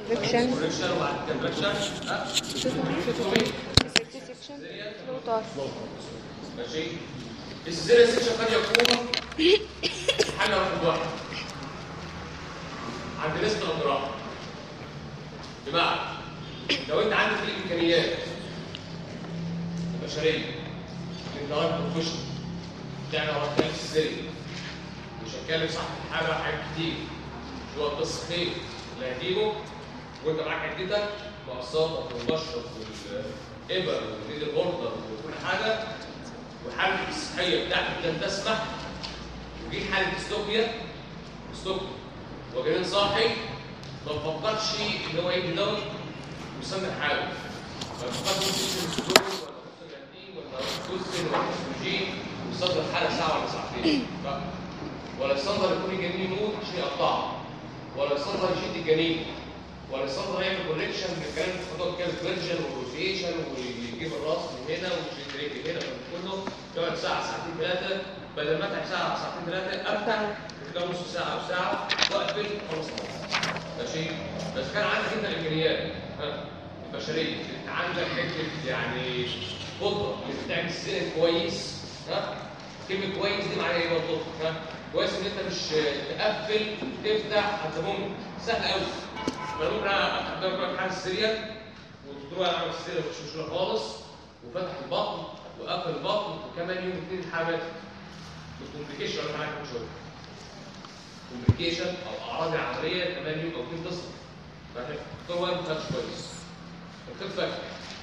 كوركشن كوركشن وبعد كده كوركشن ها سكشن فلوتر ماشي السيزيريان سيكشن قد يكون حاجه واحد واحد عند نسبه الجراحه بمعنى لو انت عندك الامكانيات البشريه انت راجل بروفيشنال تعمل وراك تعمل سيزيريان مش هتكلم صح في حاجه حاجات كتير مش هو القصه خير اللي هتجيبه وانت معاك عدتك مقصاتك والمشرط والابر والنيد البوردر وكل حاجه وحالتك الصحيه بتاعتك لن تسمح وجي حاله ديستوبيا ديستوبيا وجنين صاحي ما تفكرش ان هو يدي دواء ويسمي حاله ما تفكرش ان ديستوبيا ولا اوكسجين ولا اوكسجين ولا اوكسجين ويصدر حاله ساعه ولا ساعتين لا ولا يصدر يكون الجنين يموت عشان يقطعه ولا يصدر يشد الجنين ولا يصدر يعمل كوريكشن من الكلام اللي بتاخده كام فيرجن وروتيشن ويجيب الراس من هنا ويشد رجل هنا كله يقعد ساعه ساعتين ثلاثه بدل ما اتعب ساعه ساعتين ثلاثه افتح كده نص ساعه او ساعه واقفل خلاص ماشي بس كان عندك انت الامكانيات ها البشريه انت عندك حته يعني قدره انك تعمل سيزن كويس ها كلمه كويس دي معناها ايه برضه ها كويس ان انت مش تقفل تفتح هتمم سهل قوي فانا ممكن افتح قدامك حاجه سريع والدكتور انا عامل سريع مش مشكله خالص وفتح البطن وقفل البطن وكمان يوم اثنين الحمل الكومبليكيشن انا معاك من شويه كومبليكيشن او اعراض العمليه كمان يوم او اثنين تصل فالدكتور وائل ما خدش كويس الخف فاكر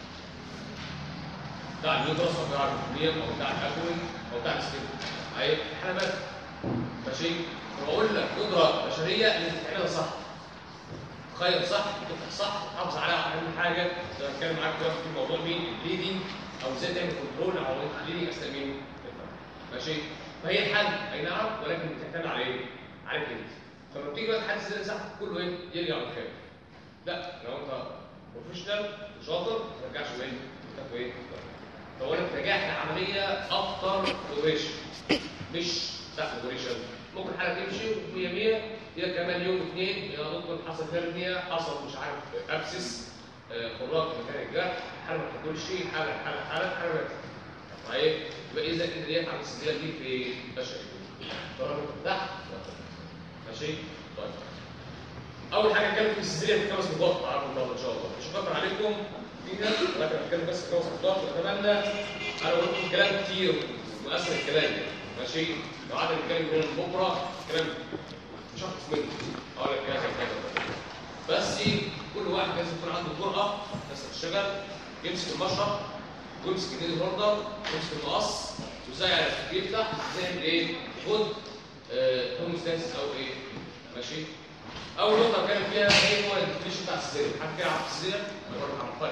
بتاع اليوترس او بتاع الكليه او بتاع الاكوين او بتاع السكين اي حلبات ماشي بقول لك قدره بشريه اللي تعملها صح تخيل صح تفتح صح تحافظ على اهم حاجه زي ما اتكلم معاك دلوقتي في موضوع مين البليدنج او ازاي تعمل كنترول على البليدنج اثناء مين ماشي فهي الحل اي نعم ولكن بتعتمد على ايه؟ عليك انت فلما بتيجي بقى تحدث زي صح كله ايه؟ يرجع للخير لا لو انت بروفيشنال وشاطر ما ترجعش بايه؟ تاخد ايه؟ فهو انت نجاح العمليه افتر اوبريشن مش تحت اوبريشن ممكن حاله تمشي 100 100 هي كمان يوم اثنين يا دكتور حصل هرنيا حصل مش عارف ابسس آه، خراج في مكان الجرح حاله ما تاكلش حاله حاله حاله حاله ماتت. طيب يبقى اذا انت ديت عم السجيات دي في البشري طالما تحت ماشي طيب اول حاجه نتكلم في السجيات في خمس نقاط معاكم النهارده ان شاء الله مش هكتر عليكم فيها ولكن هتكلم بس في خمس نقاط واتمنى انا قلت لكم كلام كتير واسهل الكلام يعني. ماشي لو قعدنا نتكلم من بكره كلام مش هخلص منه اقول لك كذا كذا كذا. بس كل واحد لازم يكون عنده جرأه بس تشتغل يمسك المشرط ويمسك ايديه الهوردر ويمسك المقص وازاي يعرف يفتح ازاي يعمل ايه خد هوموستاسيس او ايه ماشي اول نقطه كان فيها ايه هو الديفينيشن بتاع السيريا حد كده عارف السيريا انا برضه عارفها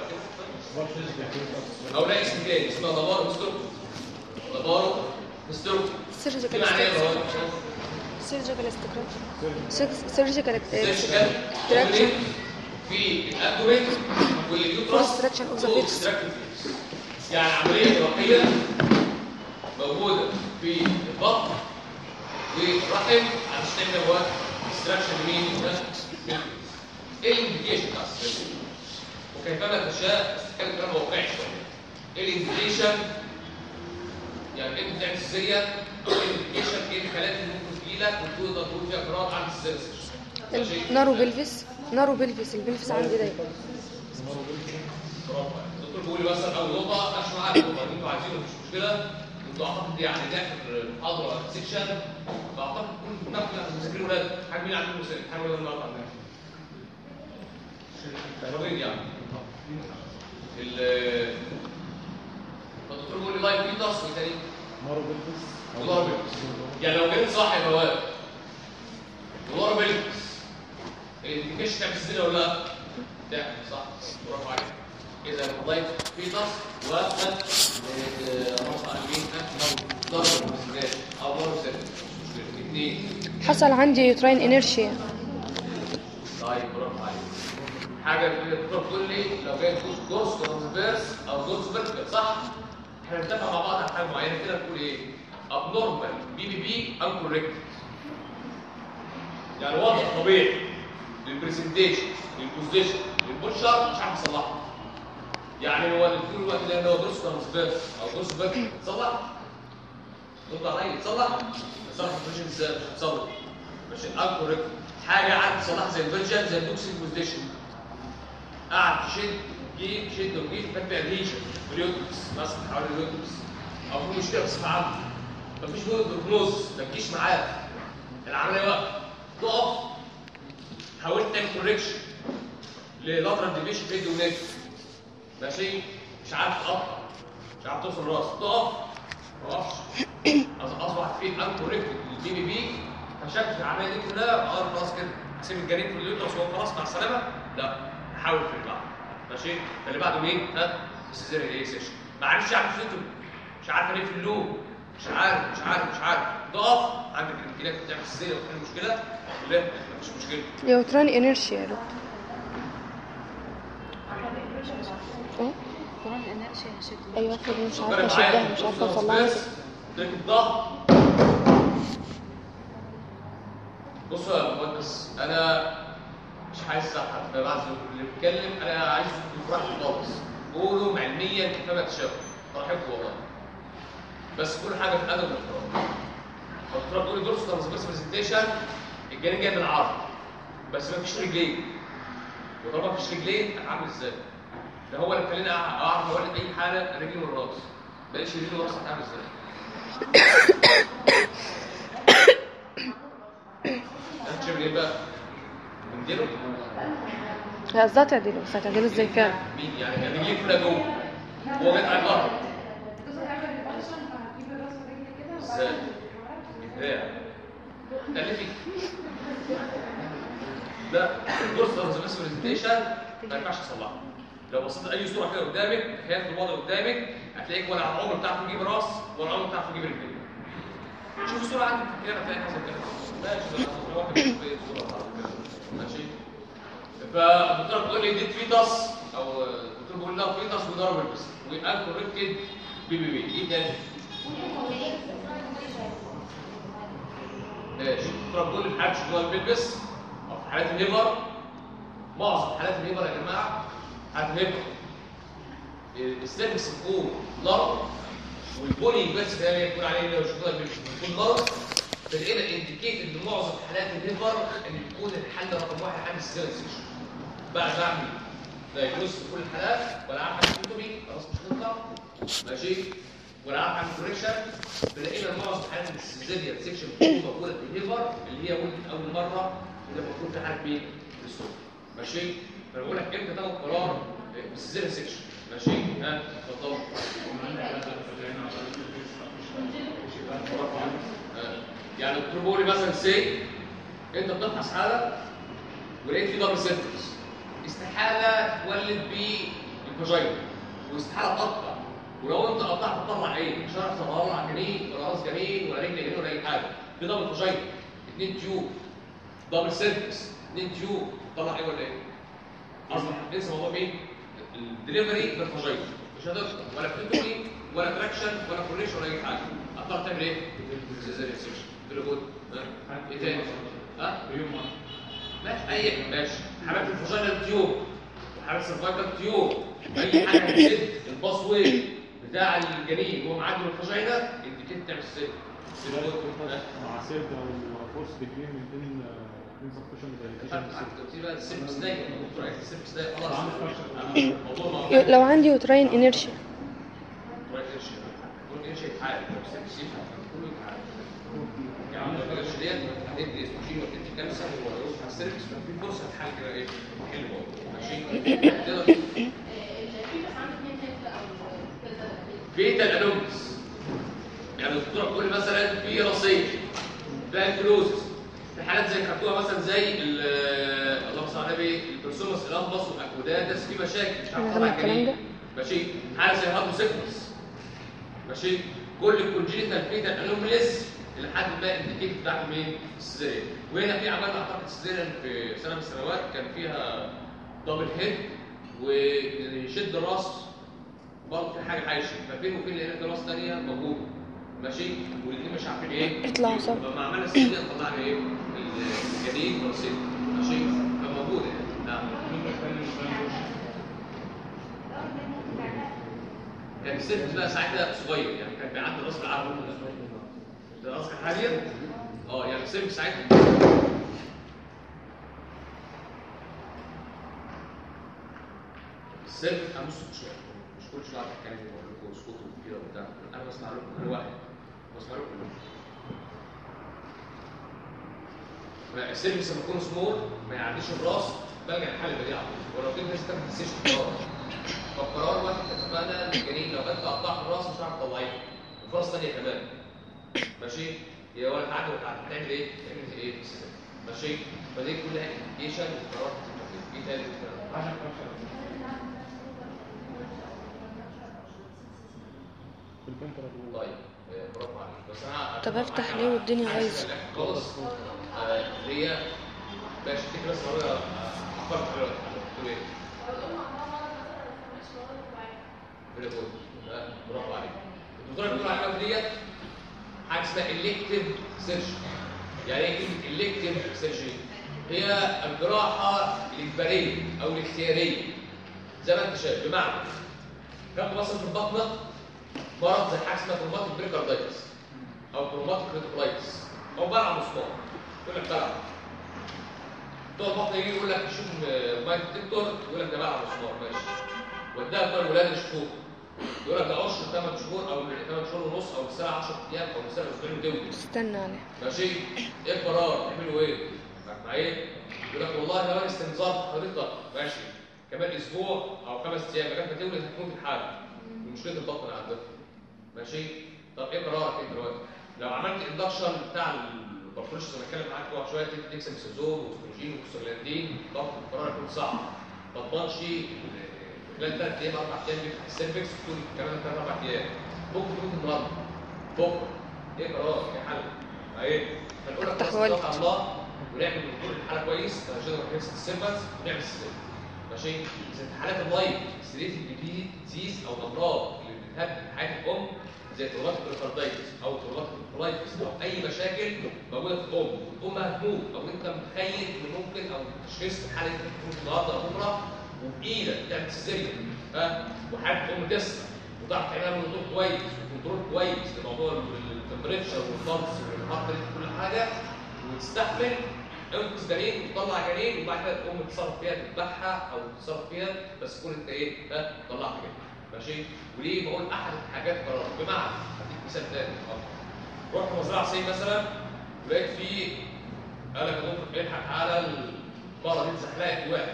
كده او لا اسم تاني اسمها دبار مستروك دبار مستروك دي سيرجيكال معناها ايه يا استراكشر بابا؟ سيرجيكال استراكشر سيرجيكال سيرجيكال استراكشر في الابدومين واليوترس Construction of the و fetus. extractive fetus. يعني عمليه جراحيه موجوده في البطن والرحم عشان تعمل هو اكستراكشن لمين؟ ده من- ايه الانديكيشن بتاع السيرجري؟ وكيفما تشاء بس تتكلم كلام واقعي شويه. ايه الانديكيشن؟ يعني انت بتعمل سيزيريان او ايه الانديكيشن؟ ايه الحالات اللي ممكن تجيلك وتقدر تقول فيها قرار عن السيزيريان ماشي؟ نارو بلفس نارو بلفس البلفس عندي ضيق برافو عليك. الدكتور بيقول لي مثلا اول نقطه مش معاك نقطه اللي انتوا عايزينه مش مشكله انتوا اعتقد يعني داخل المحاضره سيكشن فاعتقد كل ناخد مذاكرين ولاد حاجه مين عندكم مسائل حاجه ولاد النهارده عندنا شغالين يعني ال الدكتور بيقول لي لايف فيتاس وايه تاني؟ دولار بيلبس يعني لو جيت صاحي يا بواب دولار بيلبس الانديكيشن بتاع السنه ولا لا؟ لا صح برافو عليك اذا لايف فيتاس وقت رفع اليمين ضرب المسدات او ضرب سد اثنين حصل عندي يوتراين انيرشيا طيب برافو عليك حاجه الدكتور بتقول لي لو جاي تخش دورس ترانسفيرس او دورس فيرتيكال صح احنا بنتفق مع بعض على حاجه معينه كده بتقول ايه ابنورمال بي بي بي انكوريكت يعني وضع طبيعي للبرزنتيشن بوزيشن البوشر مش عارف يصلحها يعني هو اللي في الوقت اللي هو دروس ترانسفيرس او دروس باك تصلح رد عليا يتصلح يتصلح البوزيشن ازاي مش هتصلح ماشي الكوريكت حاجه عارف تصلحها زي الفيرجن زي الدوكسين بوزيشن قاعد تشد تجيب تشد وتجيب كان في ادهيشن في اليوتبس مثلا حوالين اليوتبس او في مشكله بصفه عامه مفيش بروجنوز ما تجيش معاه العمليه واقفه تقف حاولت تعمل كوريكشن للاترال ديفيشن في ايد ونك ماشي مش عارف تقطع مش عارف توصل راس تقف ما تقفش أص- اصبحت في ان كوريكتد البي بي بي فشكل العمليه دي كلها اه خلاص كده هسيب الجنين في اليوترس وهو خلاص مع السلامه لا حاول في اللي بعده ماشي فاللي بعده مين؟ ها؟ السيزيريان ايه سيشن ما عرفش يعمل فيتو مش عارف ايه في اللوب مش عارف مش عارف مش عارف تقف عندك الامكانيات تعمل سيزيريان وتحل المشكله لا مفيش مشكله يوتران انيرشيا يا دكتور ايه كمان الانرشيا يا شكل ايوه افرض مش فكري عارفه معايا اشدها مش عارفه اطلعها كده. ترك الظهر بصوا يا مهندس انا مش عايز اسحب فبعد اللي بيتكلم انا عايز يفرح خالص قولوا علميا كفايه تشاور فرحكم والله بس كل حاجه في الادب والاحترام فالدكتوره بتقول دورس ترانسفيرس برزنتيشن الجنين جاي بالعرض بس ما فيش رجلين وطالما ما فيش رجلين هتعامل ازاي؟ ده هو اللي خلاني اعرف اولد اي حاله رجلي من الراس بلاش رجلي من الراس هتعمل ازاي؟ هتشيل ايه بقى؟ بنديله؟ هي قصدها تعديله بس هتعديله ازاي فعلا مين يعني رجليه كلها جوه هو جاي على الظهر ازاي؟ ازاي؟ تألفي ده الدورس ترانسفيرس برزنتيشن ما ينفعش تصلحها لو بصيت اي صوره كده قدامك تخيل الوضع قدامك هتلاقيك ولا العمر بتاعك تجيب راس ولا العمر بتاعك تجيب رجلين شوف الصوره عندك في الكلام هتلاقي حاجه زي كده ماشي ده أنا واحد بيشوف ايه الصوره بتاعته كده. ماشي فالدكتور بتقول لي اديت فيتاس او الدكتور بيقول لها فيتاس وضرب البس وقال كوركتد بي بي بي ايه تاني؟ ماشي الدكتور بتقول لي في حالات شغل بيلبس او في حالات الليفر معظم حالات الليفر يا جماعه حالات الليفر السيرفكس بيكون ضرب والبولي بس ده اللي يكون عليه اللي هو شغل بيلبس بيكون ضرب فلقينا انديكيت ان معظم حالات الليفر ان بيكون الحل رقم واحد عند السيرفكس بعد ما اعمل دايجنوز في كل الحالات ولا عارف اعمل كتبي خلاص مش هتطلع ماشي ولا عارف اعمل كوريكشن فلقينا معظم حالات السيزيريان سيكشن بتكون موجوده في الليفر اللي هي ولدت اول مره وده المفروض في حاله مين؟ الصوت ماشي فانا بقول لك امتى تاخد قرار بالسيزيريان سيكشن ماشي ها اتفضل آه. يعني الدكتور بيقول لي مثلا سي انت بتفحص حاله ولقيت في دبل سيرفكس استحاله تولد بالفاجينا واستحاله تقطع ولو انت قطعت تطلع ايه؟ مش هتعرف تطلع جنين ولا راس جنين ولا رجل جنين ولا اي حاجه في دبل فاجينا اثنين تيوب دبل سيرفكس اثنين تيوب تطلع ايه ولا ايه؟ اصبح انسى موضوع مين؟ الدليفري بالفاجينا مش هتقطع ولا بتدوي ولا تراكشن ولا كوريشن ولا اي حاجه هتضطر تعمل ايه؟ سيزاريان سيكشن تليفون ايه تاني؟ ها؟ ماشي اي ماشي حالات الفاجينال تيوب وحالات السرفايكال تيوب اي حاجه هتسد الباس واي بتاع الجنين وهو معدي من الفاجينا انديكيت تعمل سد مع سيرد او فورس ديجري من بين بين سبكشن بقى السيرفكس ده الدكتور قال السيرفكس ده خلاص الموضوع يو- لو عندي يوتراين انيرشيا كل شيء يتحارب السيرفكس يفهم كله يتحارب يعني لو ما ديت هتدي استروجين وتدي كالسيوم ويروح على السيرفكس ففي فرصه تحل كده ايه حلوه ماشي تقدر فيتال انوميس يعني الدكتوره بتقول لي مثلا في رصيد في انكلوزس في حالات زي خدتوها مثلا زي ال- اللهم صل على النبي البرسومس الانبس والاكوداتس في مشاكل مش عارف أنا طبعا عارفة الكلام الجنين ماشي حاله زي هاتوسيفلس ماشي كل الكونجينيتال فيتال انوميليز الى حد ما انديكيت بتاعت مين؟ السيزيريان وهنا في عملنا اعتقد سيزيريان في سنه من السنوات كان فيها دبل هيد ويشد الراس برضه في حاجه عايشه ففين وفين لقينا في راس ثانيه موجوده ماشي والاثنين مش عارفين ايه اطلعوا سوا. لما عملنا السيزيريان طلعنا ايه؟ الجديد والرصيد ماشي فموجوده يعني نعم كان السيرفس بقى ساعتها صغير يعني كان بيعدي راس العرض ده راسك حاليا اه يعني السيرفس ساعتها السيرفس انا مش مش مش كل شويه اتكلم واقول لكم اسكتوا كده وبتاع انا بسمع لكم انا واحد بسمع لكم فالسيرفس لما يكون سمول ما يعديش الراس بلجأ الحل البديع ولو كنت لسه ما تنسيش القرار فالقرار واحد اتفقنا ان الجنين لو انت قطعت الراس مش هتعرف تطلعيه وفرص ثانيه كمان ماشي هي ولا تعدي ولا تعدي هتعمل ايه؟ تعمل ايه؟ ماشي فدي كلها انديكيشن والقرار ايه تاني؟ في الفنترال طيب آه، برافو عليك بس انا طب افتح ليه والدنيا بايظه خالص آه، هي ماشي في بس هو افكر دلوقتي بتقول ايه؟ فيري جود آه، برافو عليك الدكتوره بتقول عليها ديت حاجه اسمها الكتيف سيرجري يعني ايه كلمه الكتيف سيرجري؟ هي الجراحه الاجباريه او الاختياريه زي ما انت شايف بمعنى كان مثلا في البطنه مرض زي حاجه اسمها تروماتيك بريكاردايتس او تروماتيك ريتيكولايتس او بلع مسمار يقول لك بلع بتوع البطن يجي يقول لك شوف مايك ديتكتور يقول لك ده بلع مسمار ماشي وداها بتوع الولاد يشوفوه يقول لك ده عشر 8 شهور او 8 شهور ونص او السنه 10 ايام او السنه اسبوعين وتولد استنى عليه ماشي ايه القرار تعملوا ايه مع ايه يقول لك والله لو استنظار حضرتك ماشي كمان اسبوع او خمس ايام لغايه ما تولد هتكون في الحاله ومشكله البطن عندك ماشي طب ايه قرارك انت دلوقتي لو عملت اندكشن بتاع البرفورش زي ما اتكلم معاك بعد شويه تكسب سيزون واستروجين وكسوجلاندين ضغط القرار يكون صعب ما تضمنش خلال ثلاث ايام اربع ايام بيفتح السيرفكس وتكون كمان ثلاث اربع ايام بكره تموت النهارده بكره ايه قرارك ايه حل ايه هنقول لك افتح خلاص والد. نتوكل على الله ونعمل دكتور الحاله كويس عشان ما نحس السيرفكس ونعمل السيرفكس ماشي زي حالات اللايف ستريت الجديد ديزيز او الامراض اللي بتهدد حياه الام زي تروماتيك بريكاردايتس او تروماتيك كولايتس او اي مشاكل موجوده في الام الام هتموت او انت متخيل ان ممكن او تشخيص في حاله تموت النهارده او بكره وبايدك تعمل سيزيريان ها وحاله الام تسرع وتعرف تعملها بنظام كويس وكنترول كويس لموضوع التمبريتشر والبلس والهارت ريت وكل حاجه وتستحمل انقذ جنين وتطلع جنين وبعد كده تقوم تتصرف فيها تذبحها او تتصرف فيها بس تكون انت ايه ها طلعت جنين ماشي وليه بقول احد الحاجات قرار بمعنى هديك مثال تاني اه. رحت مزرعه صين مثلا ولقيت في قال لك يا دكتور الحق على البقره دي اتزحلقت واحد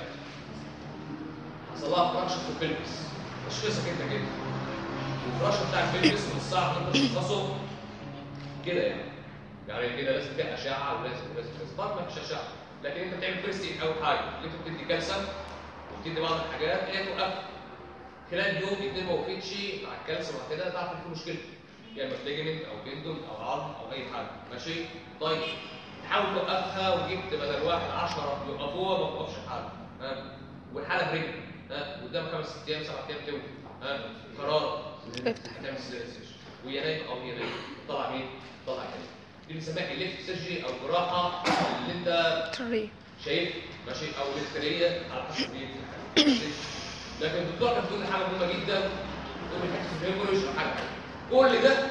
حصل لها فراكشن في البلبس تشخيصك انت كده والفراكشن بتاع البلبس من الصعب ان انت تشخصه كده يعني يعني كده لازم فيها اشعه ولازم ولازم ولازم طبعا ما فيش اشعه لكن انت بتعمل فيرست ايد اول حاجه اللي انت بتدي كالسيوم وبتدي بعض الحاجات هي توقف خلال يوم اتنين ما وقفتش مع الكالسيوم مع كده تعرف ان في مشكله يا اما ليجمنت او تندون او عظم او اي حاجه ماشي طيب تحاول توقفها وجبت بدل واحد 10 يوقفوها ما توقفش حاله ها والحاله برجل ها قدام خمس ست ايام سبع ايام تولد ها قرار افتح هتعمل سيرجري وهي نايمه او هي نايمه طلع مين؟ طلع كده دي بنسميها الكتف سيرجري او جراحه اللي انت طريق شايف ماشي او الكتريه على حسب مين ماشي؟ لكن الدكتور كان بيقول لي حاجه مهمه جدا بيقول لي حته الهيموريج او حاجه كل ده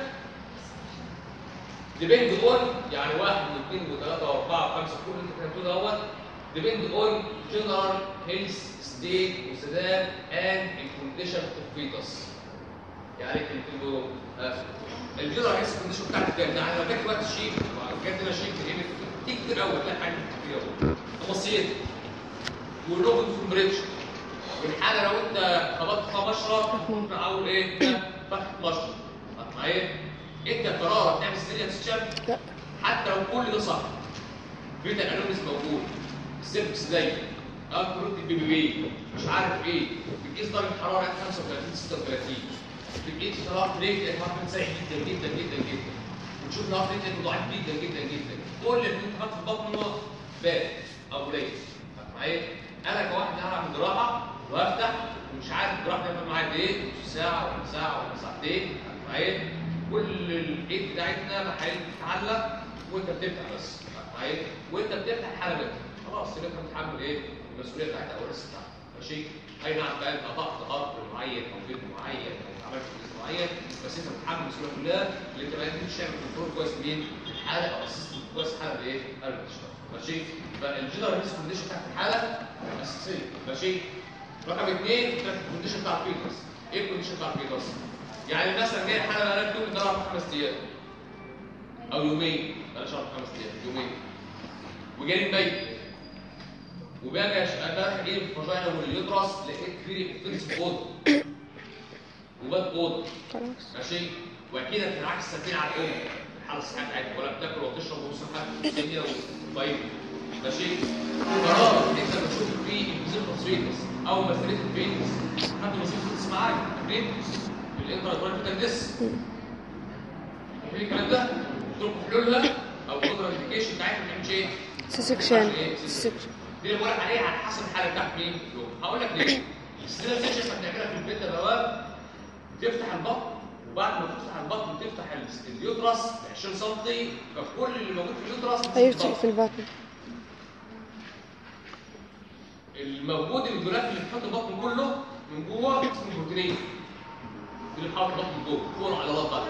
ديبند اون يعني واحد واثنين وثلاثه واربعه وخمسه كل اللي انت كتبته دوت ديبند اون جنرال هيلث ستيت وسداد اند الكونديشن اوف فيتس يعني ايه الكلمتين دول؟ آه، الجنرال هيلث كونديشن بتاعت الجنة يعني لو جت وقت شيك جت هنا شيك تجيب تيجي كتير قوي تلاقي حاجه كتير قوي خماسيات واللوجن في البريدج والحاله لو انت خبطت فيها مشرب ممكن اقول ايه فتحه مشرب معايا انت قرارك تعمل سيريال ستشاب لا حتى لو كل ده صح بيتا انونيس موجود السيرفكس زي اه كروت البي بي بي مش عارف ايه بتقيس درجه حراره 35 36 بتقيس طلعت ريت الهارت سريع جدا جدا جدا جدا وتشوف الهارت ريت ضعيف جدا جدا جدا كل اللي انت حاطط في البطن بارد او قليل معايا انا كواحد هعمل جراحه وافتح ومش عارف الجراحه هتعمل معايا قد ايه نص ساعه ولا ساعه ولا ساعتين معايا كل الايد بتاعتنا محايل بتتعلق وانت بتفتح بس معايا وانت بتفتح الحاله بتاعتك خلاص يبقى انت متحمل ايه المسؤوليه بتاعتها او الريسك بتاعتها ماشي اي نعم بقى انت قطعت ارض معين او بيت معين او عملت جزء معين بس انت بتتحمل المسؤوليه كلها اللي انت ما قدرتش تعمل كنترول كويس مين الحاله او اسيستنت كويس الحاله بايه؟ قبل ما تشتغل ماشي فالجنرال ريسك كونديشن بتاعت الحاله اساسيه ماشي رقم اثنين الكونديشن بتاع الفيتوس ايه الكونديشن بتاع الفيتوس؟ يعني مثلا جاي حاله بقى لها يوم ده اربع خمس ايام او يومين بلاش اربع خمس ايام يومين وجاني ميت وباجي انا اجيب الفاجينا واليوترس لقيت فيه فينس اوضه وبات اوضه خلاص ماشي واكيد هتنعكس سلبيا على الام الحاله الصحيه بتاعتك ولا بتاكل ولا بتشرب ونص حاجه جميله وطيبه ماشي قرار انت بتشوف فيه انفيزيبل فيتس او مثليه الفيتس حد وظيفه فيتس معاك فاكرين الانترا تندس فاكرين الكلام ده قلت لكم حلولها او قدره الانديكيشن بتاعتها ما تعملش ايه؟ سيسكشن سيسكشن دي اللي بقول لك عليها على حسب الحاله بتاعت مين؟ هقول لك ليه؟ السيلر سيكشن احنا بنعملها في البيت البواب تفتح البطن وبعد ما تفتح البطن تفتح ال- اليوترس ب 20 سم فكل اللي موجود في اليوترس هيفتح في البطن الموجود الجلاف اللي بيحط البطن كله من جوه اسمه بروتينيه اللي بيحط البطن من جوه فوق العضلات بقى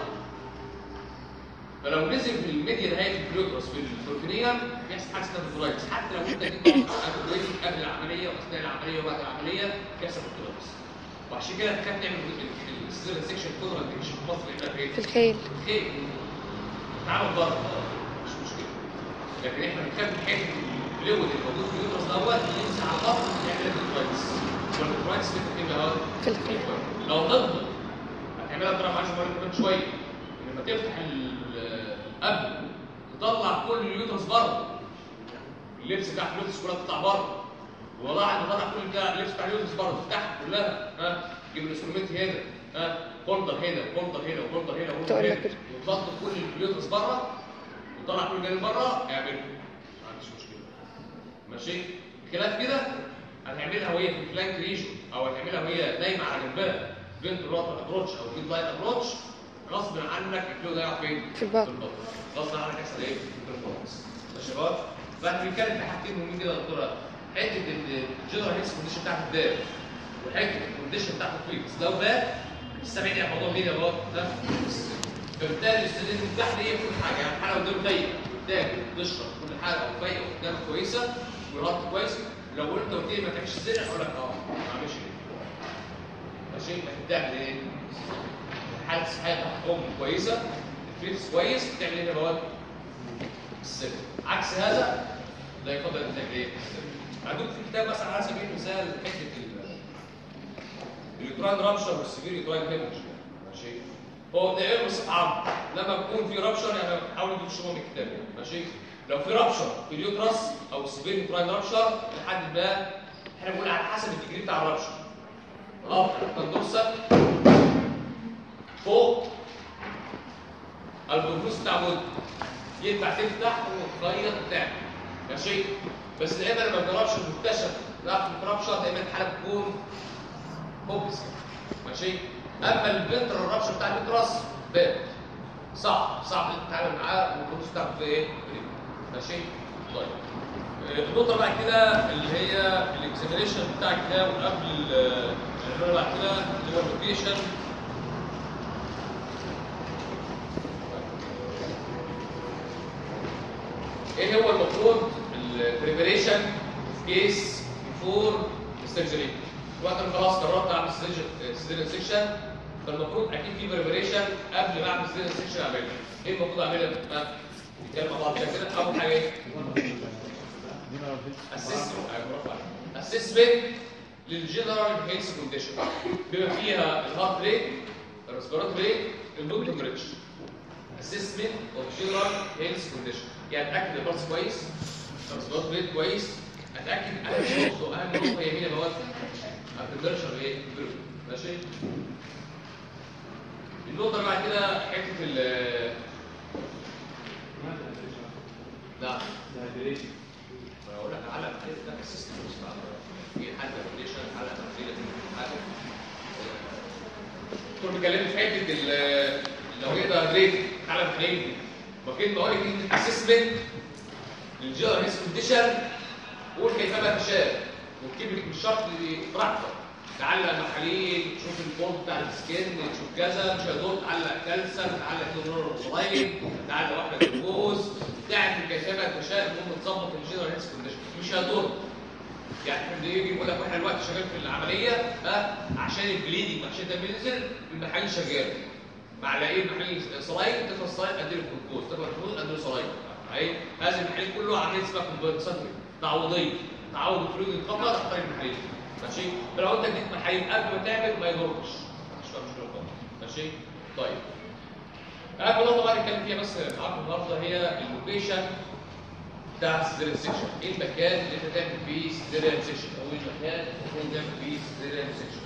فلو نزل في الميديا نهايه اليوترس في البروتينيه بيحصل حاجه اسمها بروتينيتس حتى لو انت جيت ضغط قبل العمليه واثناء العمليه وبعد العمليه بيحصل بروتينيتس وعشان كده كان نعمل السيزر سيكشن كودر في مصر احنا فين؟ في الخيل خير تعالوا بره مش مشكله لكن احنا بنخاف من حته الفلويد الموجود في اليوترس دوت ينزل على البطن يعمل الكويس والكويس اللي في الدماغ في الخيل لو ضد هتعملها بطريقه معينه شويه كمان شويه لما تفتح ال- القبل تطلع كل اليوترس بره اللبس بتاع اليوترس كلها تطلع بره وضع ان طلع كل بتاع اللبس بتاع اليوترس بره تفتحها كلها ها تجيب الانسترومنت هنا ها فولدر هنا وفولدر هنا وفولدر هنا وفولدر تقول هنا لك كده. وتحط كل اليوترس بره وطلع كل الجانب بره اعمله ما عنديش مشكله ماشي خلاف كده هتعملها وهي في الفلانك ريجن او هتعملها وهي نايمه على جنبها بنت راتر ابروتش او بنت لاين ابروتش غصب عنك الفلو ده يقع فين؟ في البطن. غصب عنك يحصل ايه؟ بيرفورمانس ماشي يا شباب؟ فاحنا بنتكلم في حاجتين مهمين جدا يا دكتوره حته الجنرال هيلث كونديشن بتاعت الدال وحته الكونديشن بتاعت الفيتس لو بات السامعين يا موضوع مين يا بابا؟ ده فبالتالي الاستاذين متاح ليه كل حاجه يعني الحاله قدام ضيق تاكل تشرب كل حاجه وفايقه وقدامك كويسه ويغطي كويس لو انت قلت لي ما تعملش الزرع اقول لك اه ما اعملش كده ماشي لكن تعمل ايه؟ حاله الصحيه بتاعت ام كويسه الفيتس كويس تعمل ايه يا بابا؟ السر عكس هذا لا يفضل ان تعمل ايه؟ عندكم في كتاب مثلا على سبيل المثال حته ال- اليوتراين رابشر والسيفير يوتراين هيمج ماشي هو ده ايه بصفه عامه لما بيكون في رابشر يعني حاولوا تشوفوا من الكتاب يعني ماشي لو في رابشر في اليوترس او السيفير يوتراين رابشر لحد ما احنا بنقول على حسب الديجري بتاع الرابشر اه تندوسه فوق البروفوس بتاع مد ينفع تفتح وتغير بتاع ماشي بس دايما لما بنجربش المكتشف لا الرابشر دايما الحاله بتكون هوبس ماشي اما الفنتر الرابشر بتاع اليوترس باب صعب صعب انك تتعامل معاه والبروفوس بتاعته في ايه؟ ماشي طيب آه، النقطة بعد كده اللي هي الاكزامينيشن بتاع الكتاب وقبل ال- اللي بعد كده اللي هو اللوكيشن ايه هو المفروض البريبريشن في كيس بيفور السيرجري وقت انا خلاص قررت اعمل سيزيريان سيكشن فالمفروض اكيد في بريبريشن قبل ما اعمل سيزيريان سيكشن اعملها ايه المفروض اعملها ها نتكلم مع بعض كده اول حاجه ايه اسسمنت اسسمنت للجنرال هيلث كونديشن بما فيها الهارت ريت الريسبيراتوري ريت البود تمبريتشر اسسمنت اوف جنرال هيلث كونديشن يعني اتاكد البلس كويس الريسبيراتوري ريت كويس اتاكد اهم نقطه اهم نقطه هي مين يا مواد التمبريتشر ايه ماشي النقطه اللي بعد كده حته ال لا ما اقول لك على ده السيستم في حد ابلكيشن على تفصيله حاجه كنت بكلمك في حته ال- لو يقدر ريت على فين ممكن بقول لك ان الاسسمنت للجنرال هيلث كونديشن قول كيفما تشاء وتجيب لك مش شرط براحتك تعلق محاليل تشوف البورد بتاع السكين تشوف كذا مش هيدور تعلق كالسيوم تعلق كلورور صغير تعلق واحده جلوكوز تعمل كشافه مشاكل ممكن تظبط الجنرال هيلث كونديشن مش هيضر يعني احنا بيجي يقول لك واحنا دلوقتي شغال في العمليه ها عشان البليدنج عشان ده بينزل المحاليل شغال معلقين محاليل صلايب تاخد صلايب اديله جلوكوز تاخد جلوكوز اديله صلايب اهي هذه المحاليل كله عمليه اسمها كونفرساتوري تعويضيه تعوض الفلويد القبله عن طريق المحاليل ماشي فلو انت اديت محاليل قبل ما تعمل ما يضرش مش فاهم مش فاهم ماشي طيب اهم نقطه بقى نتكلم فيها بس معاكم النهارده هي اللوكيشن بتاع ستيريال سيكشن ايه المكان اللي انت تعمل فيه ستيريال سيكشن او ايه المكان اللي انت تعمل فيه ستيريال سيكشن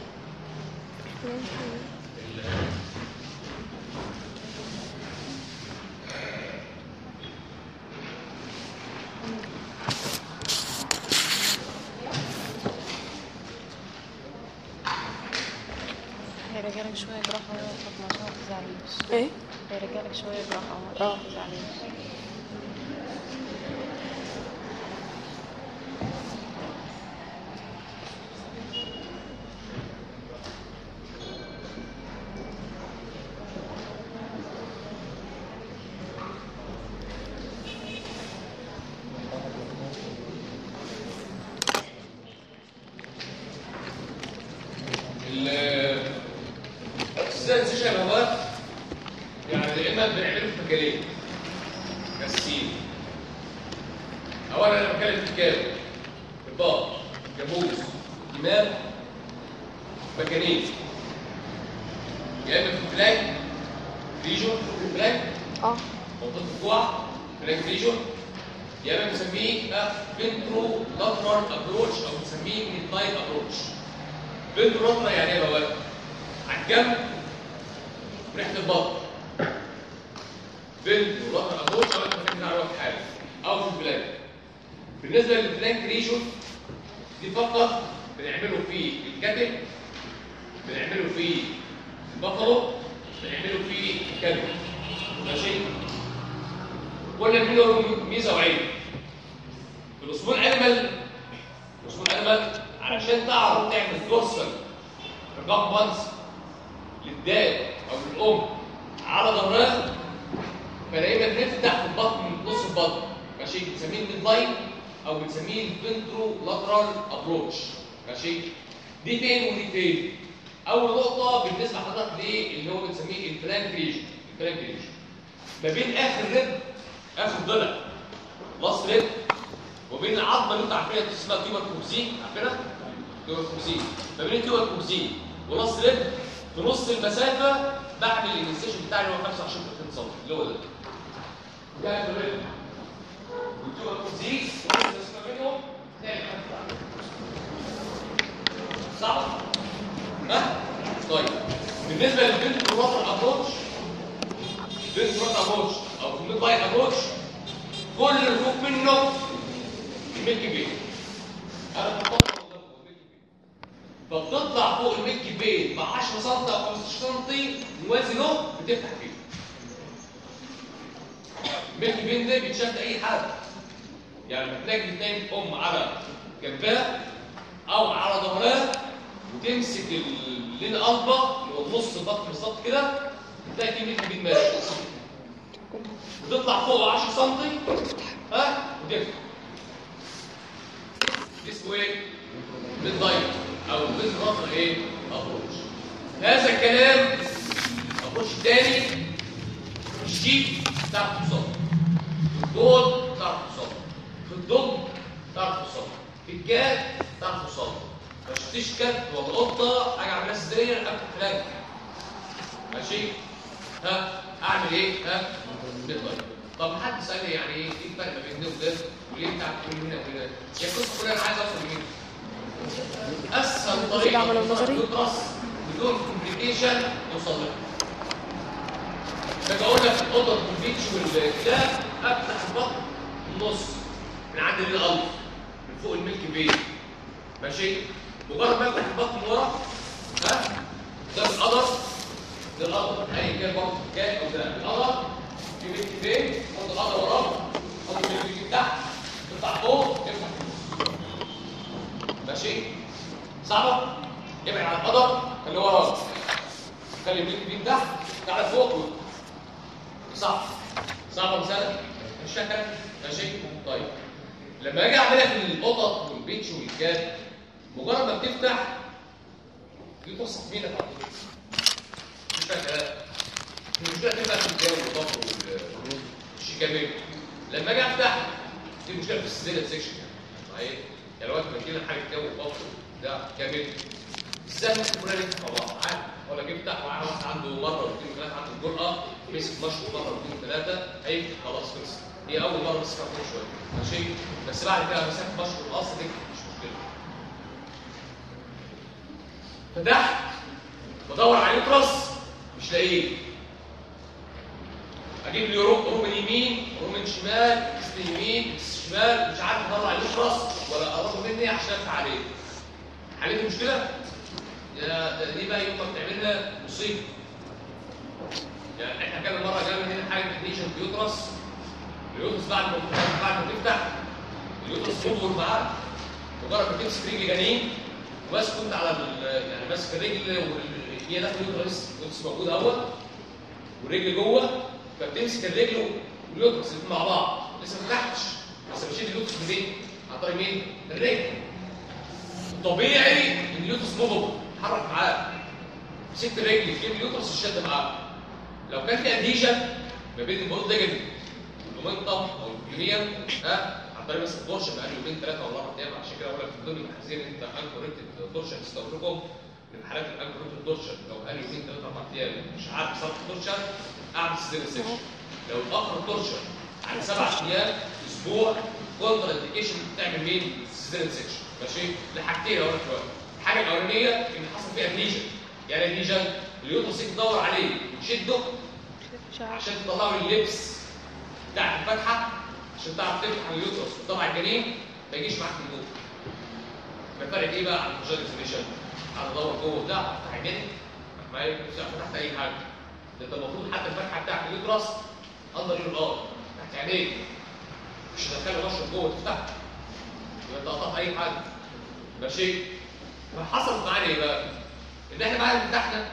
هيرجعلك شوية جراحة ويوقف عشان ما تزعليش ايه هيرجعلك شوية جراحة اه. وما تزعليش السيريال سيكشن هو يعني يا اما بنعمله في مجالين غسيل اولا انا بتكلم في الكام الباط جاموس امام مكانين يا اما في الفلاج ريجون في الفلاج اه منطقه الكوع فلاج ريجون يا اما بنسميه بنترو لاترال ابروتش او بنسميه ميد لاين ابروتش بنترو لاترال يعني ايه يا بابا؟ على الجنب ريحه البطن بنترو لاترال ابروتش او انت فاكر على وقت حاجه او في البلانك بالنسبه للبلانك ريجون دي فقط بنعمله في الكتف بنعمله في البفلو بنعمله في الكلب ماشي كل منه ميزه وعيب في الاسبوع الانيمال الاسبوع الانيمال علشان تعرف تعمل دورسال ريكمبنس للداد او للام على ظهرها فدايما بنفتح في البطن من نص البطن ماشي بنسميه الميد لاين او بنسميه الفنترو لاترال ابروتش ماشي دي فين ودي فين اول نقطه بالنسبه لحضرتك دي اللي هو بنسميه الفلانك ريجن الفلانك ريجن ما بين اخر رب اخر ضلع راس رب وبين العظمه اللي انت عارفينها دي اسمها تيوبر كوبزين عارفينها؟ تيوبر كوبزين ما بين التيوبر كوبزين وراس رب في نص المسافه بعمل الانستيشن بتاعي اللي هو 25 سم اللي هو ده ده الرب والتيوبر كوبزين ونص المسافه بينهم تاني صح؟ ها؟ طيب بالنسبه للبنت الوتر ابروتش بنت الوتر ابروتش او الميد لاين ابروتش كل اللي فوق منه الميلكي بيت انا بحط فبتطلع فوق الميلكي بيت ب 10 سم او 15 سم موازي له بتفتح فيه الميلكي بيت ده بيتشاف اي حد يعني لما تلاقي بتنام ام على جنبها او على ظهرها وتمسك اللين القلبه اللي هو نص البطن بالظبط كده تلاقي في ميلكي بيت ماشي وتطلع فوق 10 سم ها وتفتح اسمه ايه؟ ميد لاين او ميد رفع ايه؟ ابروش هذا الكلام ابروش تاني الشيك تعرف توصل في الدود تعرف توصل في الضب تعرف توصل في الكات تعرف توصل ما شفتيش كات ولا قطه حاجه عاملاها سريه افتح فلاج ماشي ها اعمل ايه ها ميد لاين طب حد سالني يعني ايه ايه الفرق ما بين ده وده وليه بتاع كل هنا وهنا هي القصه كلها انا عايز اوصل لمين اسهل طريقه العمل توصل النظري؟ للدرس بدون كومبليكيشن توصل لها باجي اقول لك الاوضه الكونفيتش والكده افتح البطن النص من عند القلب من فوق الميلك بيت ماشي مجرد ما افتح البطن من ورا ها ده بالقدر ده القدر ايا كان برضه كان او ده القدر في ميلك بيت حط القدر وراه حط الميلك بيت تحت تفتح فوق تفتح في النص ماشي صعبه ابعد عن القدر خليه وراك خلي البيت دي تحت تعالى فوق صح صعبه مساله مش شكل ماشي طيب لما اجي اعملها في القطط والبيتش والكلاب مجرد ما بتفتح دي توصف مينك على طول مش فاهم كلام مش مشكله تبقى في الجو والضفر والشيكابيل لما اجي افتح دي مشكله في السيزيليا سيكشن يعني معايا يعني وقت ما تجينا حاجه جو والضفر ده كامل ازاي ممكن كلنا نفتح مع بعض عادي ولا جه يفتح واحد واحد عنده مره واثنين وثلاثه عنده الجرأه مسك مشروع مره واثنين وثلاثه هيفتح خلاص خلص هي اول مره بس كده شويه ماشي بس بعد كده مسك مشروع الاصل دي مش مشكله فتحت بدور على اليوترس مش لاقيه اجيب لي روم روم يمين روم شمال اسم يمين شمال مش عارف اطلع اليوترس ولا اقرب مني عشان افتح عليه حليت المشكله يا ده دي بقى يوم ما بتعمل لنا مصيبه يعني احنا كان مره جالنا هنا حاجه اديشن يوترس اليوترس بعد ما بعد ما تفتح اليوترس يدور معاه مجرد ما تمسك رجل جنين وماسك كنت على ال- يعني ماسك الرجل وال- هي داخل اليوترس اليوترس موجود اهوت والرجل جوه فبتمسك الرجل واليوترس الاثنين مع بعض لسه ما فتحتش بس بشيل اليوترس منين؟ عن طريق مين؟ الرجل طبيعي ان اليوترس موفبل اتحرك معاه مسكت الرجل تجيب اليوترس الشد معاه لو كان في ادهيشن ما بين البول ليجن والمومنتم او البلينيوم ها عن طريق مثلا تورشن بقى يومين ثلاثه ولا اربع ايام عشان كده اقول لك من ضمن المحاذير انت انكوريتد تورشن تستخدمكم في حالات الانكوريتد تورشن لو قال يومين ثلاثه اربع ايام مش عارف صرف تورشن اعمل سيزيريان سيكشن لو اتاخر التورشن على سبع ايام اسبوع كونتر انديكيشن تعمل مين؟ سيزيريان سيكشن ماشي لحاجتين اقول لك دلوقتي الحاجه الاولانيه ان حصل فيه ادهيشن يعني ادهيشن اليوترس تدور عليه وتشده مش عارف عشان تطلعوا اللبس بتاعت الفتحه عشان تعرف تفتح اليوترس وتطلع الجنين ما يجيش معاك من جوه الفرق ايه بقى عن الفاجينال اكسبريشن؟ انا ادور جوه بتاع افتح الجنين معايا مش فتحت اي حاجه ده انت المفروض حتى الفتحه بتاعت اليوترس اندر يور الارض تحت عينيك مش هتدخل مشرب جوه تفتحها يبقى انت قطعت اي حاجه ماشي فحصلت معانا ايه بقى؟ ان احنا بعد ما فتحنا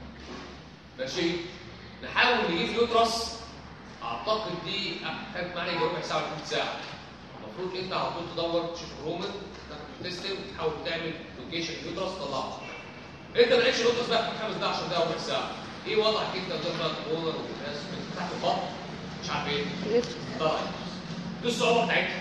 ماشي نحاول نجيب اليوترس اعتقد دي خدت معانا يجي ربع ساعه ولا ثلث ساعه المفروض انت على طول تدور تشوف الرومن تاخد التستم وتحاول تعمل لوكيشن اليوترس تطلعه انت ما لقيتش اليوترس بقى في خمس دقايق 10 دقايق ربع ساعه ايه وضعك انت قدام بقى الكورنر والناس تحت البطن مش عارف ايه لف طلع دي الصعوبه بتاعتها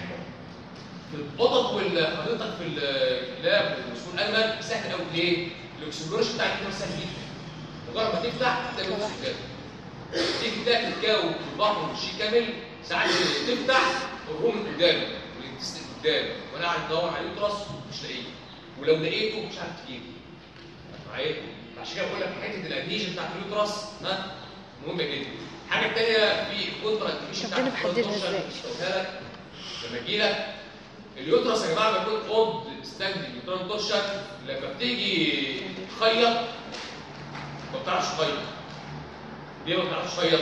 في القطط وحضرتك في الكلاب والمسؤول الالمن سهل قوي ليه؟ الاكسبلوريشن بتاع الكلاب سهل جدا مجرد ما تفتح تلاقي نص كده تيجي تلاقي الكاو والبحر والشي كامل ساعات تفتح الروم قدامك والانتستين قدامك وانا قاعد ادور على اليوترس مش لاقيه ولو لقيته مش عارف تجيبه معايا عشان كده بقول لك حته الادهيشن بتاعت اليوترس ها مهمه جدا الحاجه الثانيه في كونترا ادهيشن ربنا محددها ازاي؟ لك لما تجي لك اليوترس يا جماعه بيكون اود ستاندنج يوتران تورشن لما بتيجي تخيط ما بتعرفش تخيط ليه ما بتعرفش تخيط؟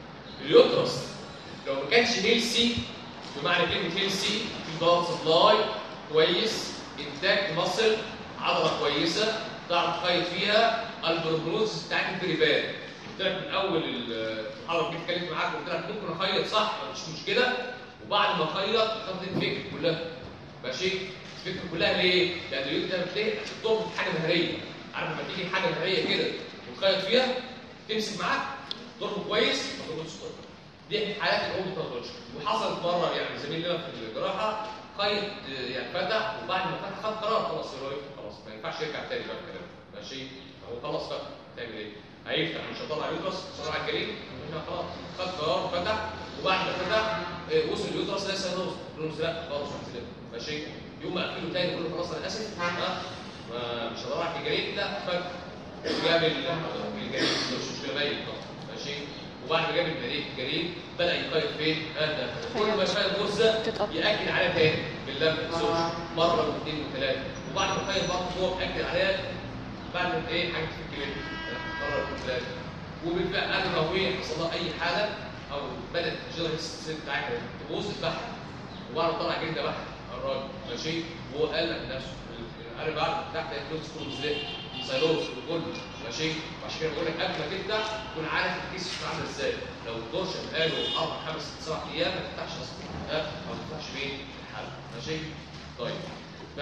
اليوترس لو ما كانش هيلسي بمعنى كلمه هيلسي في بلاد سبلاي كويس انتاج مصل عضله كويسه تعرف تخيط فيها البروجنوز بتاعت البريبان قلت لك من اول المحاضره اللي اتكلمت معاك قلت لك ممكن اخيط صح مفيش مشكله وبعد ما اخيط تاخد الفكره كلها ماشي الفكره كلها ليه؟ لان اليوت ده بتلاقي تربط حاجه مهريه عارف لما تيجي حاجه مهريه كده وتخيط فيها تمسك معاك تربط كويس ما تربطش كويس دي حالات الاولد ترانزكشن وحصلت مره يعني زميل لنا في الجراحه خيط آه، يعني فتح وبعد ما فتح خد قرار خلاص هو يفتح خلاص ما ينفعش يرجع تاني بقى الكلام ماشي هو خلاص فتح تعمل ايه؟ هيفتح مش هيطلع يوترس مش هيطلع الجليد احنا خلاص خد قرار فتح وبعد ما فتح آه، وصل اليوترس لسه نوصل نوصل لا خلاص مش هتسلم ماشي يوم ما اقفله تاني يقول له خلاص انا اسف ها ما- مش هدور على الجليد لا فتح جاب ال- الجليد مش مشكله باين ماشي وبعد ما جاب الجليد الجليد بدا يقيد فين؟ هذا كل ما شاف الغرزه تتقطع. ياكد عليها تاني باللم الزوج مره واثنين وثلاثه وبعد ما يقيد برضه هو مأكد عليها بعد ما ايه حاجه في الجليد مره واثنين وثلاثه وبالفعل قبل ما هو حصل لها اي حاله او بدات الجدر السيل بتاعتها تبوظ البحر وبعد ما طلع جلد بحر الراجل ماشي وهو قال لك نفسه انا بعد تحت الكلوز كله ازاي سايلوز كله ماشي عشان كده بقول لك قبل ما تفتح تكون عارف الكيس شكله عامل ازاي لو الدورشن بقاله اربع خمس ست سبع ايام ما تفتحش اصلا ها ما تفتحش فين الحل ماشي طيب ف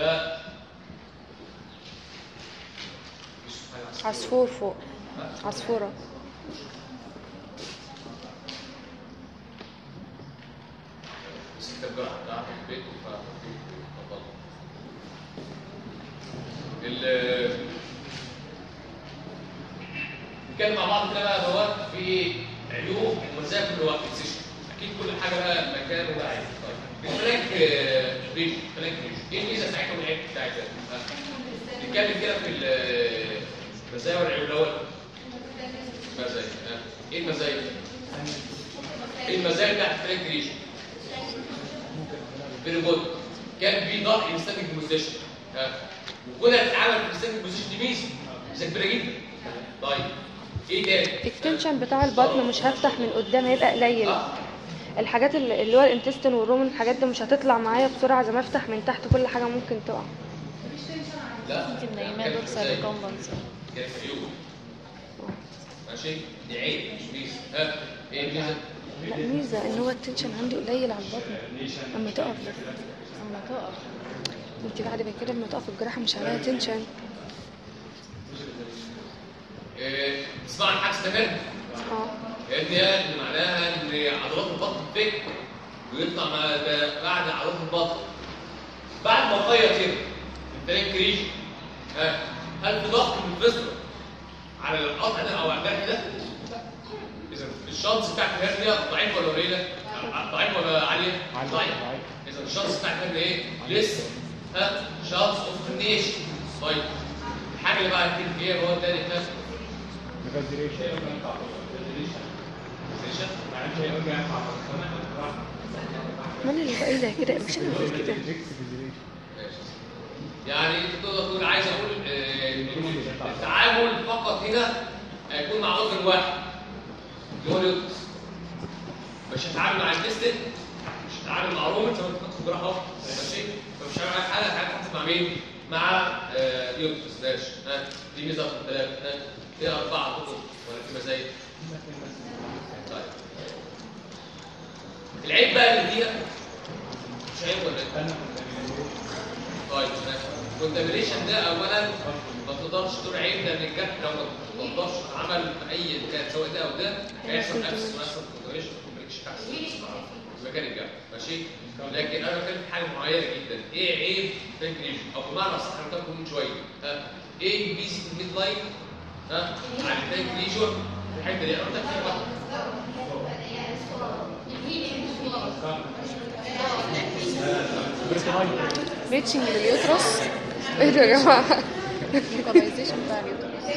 مش حاجة عصفور. عصفور فوق ها؟ عصفورة بس انت الجرح بتاعك في البيت اتفضل ال نتكلم مع بعض كده بقى يا دوات في عيوب ومزايا كل واحد سيشن اكيد كل حاجه بقى مكان وبقى عيب طيب الفلانك ريش فلانك ريش ايه الميزه بتاعتها والعيب بتاعتها؟ ها؟ نتكلم كده في المزايا والعيوب الاول مزايا ها؟ ايه المزايا؟ ايه المزايا بتاعت الفلانك ريش؟ فيري جود كان في ضغط انستاتيك بوزيشن وكنا نتعامل في الانستاتيك بوزيشن دي ميزه ميزه كبيره جدا طيب ايه تاني؟ التنشن بتاع البطن مش هفتح من قدام هيبقى قليل اه الحاجات اللي اللي هو الانتستين والرومن الحاجات دي مش هتطلع معايا بسرعة زي ما افتح من تحت كل حاجة ممكن تقع لا ممكن نايماه كانت دورسال مزايا. ريكومبنس كانت عيوب ماشي دي عيب مش ميزه ها ايه الميزه؟ لا ميزة ان هو التنشن عندي قليل على البطن اما تقف اما تقف انت بعد كده لما تقف الجراحة مش عليها تنشن إيه، تسمع عن حاجه اسمها هرد اه هرد دي اللي معناها ان عضلات البطن بتفك ويطلع مع ده بعد عضلات البطن بعد ما اخيط كده التريك ريش ها هل في ضغط من الفيسترا على القطع ده او على الجرح ده؟ اذا الشانس بتاعت الهرنيا ضعيفه ولا قليله؟ ضعيفه ولا عاليه؟ عالية. ضعيفه اذا الشانس بتاعت الهرنيا ايه؟ لسه ها شانس اوف هرنيشن طيب الحاجه اللي بقى هتكتب فيها هو التاني ها سيشن ما انا اللي قايلة كده مش انا اللي قلت كده يعني انت تقدر تقول عايز اقول آه، إن التعامل فقط هنا هيكون مع عضو واحد اللي هو اليوتس مش هتعامل مع التستن مش هتعامل مع رومن زي ما انت كنت في جراحه ماشي فمش هعمل معاك حاجه هتعامل مع مين؟ مع آه، يوتس ماشي ها دي ميزه رقم ثلاثه ها دي اربعه كتب ولا في مزايا؟ طيب العيب بقى اللي فيها مش عيب ولا ايه؟ طيب الكونتامينيشن ده اولا ما تقدرش تقول عيب لان الجرح لو ما تقدرش عمل اي كان سواء ده او ده هيحصل نفس ويحصل كونتامينيشن كومبليكيشن في مكان الجرح ماشي لكن انا بتكلم في حاجه معينه جدا ايه عيب فنكريشن او بمعنى اصح انا كنت من شويه ها ايه ميزه الميد لاين ها على الفنكريشن في الحته دي انا قلت لك كلمة واحدة. ريتشنج لليوترس ايه ده يا جماعة اللوكاليزيشن بتاع اليوترس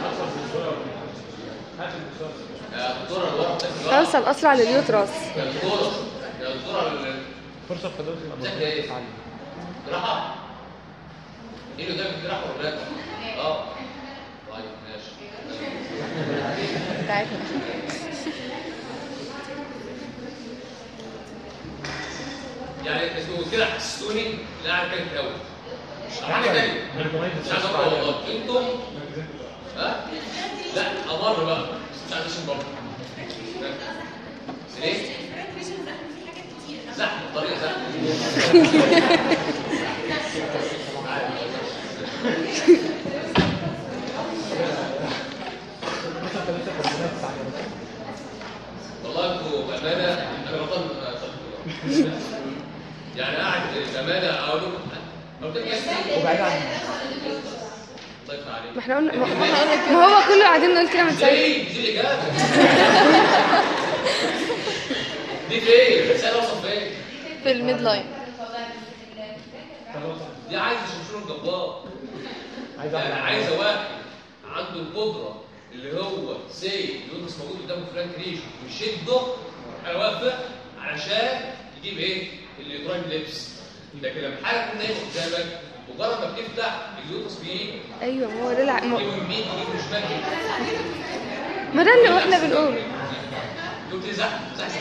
يا دكتوره الورق ده في الورق. اوصل اسرع لليوترس يا دكتوره يا دكتوره ال- فرصة خلاص بتذاكر ايه؟ جراحة؟ ايه اللي قدامك جراحة ولا لا؟ اه طيب ماشي بتاعتنا يعني انتوا كده حسستوني ان انا قاعد اتكلم في الاول حاجة تانية مش عايز اقول والله انتم ها؟ لا امر بقى بس مش عايز اشم برضه ليه؟ زحمة الطريق زحمة والله انتوا بامانه انا غلطان يعني قاعد بامانه اقول لكم قلت لك يا سيدي وبعيد عن الله يفتح عليك ما احنا قلنا ما ما هو كله قاعدين نقول كده من ساعة ليه؟ دي الاجابه دي فين؟ رساله اوصل فين؟ في الميد لاين دي عايز شمشون الجبار عايز يعني أعمل- عايزه واحد عنده القدره اللي هو سي يونس موجود قدامه فرانك ريش ويشده على واقفه علشان يجيب ايه؟ اللي يضرب لبس لكن لما الحاله تكون نايمه قدامك مجرد ما بتفتح اليوتس بيه ايوه ما هو ده الع... ما... يجيبه يمين يجيبه شمال ما ده اللي احنا بنقول قلت لي زحمه زحمه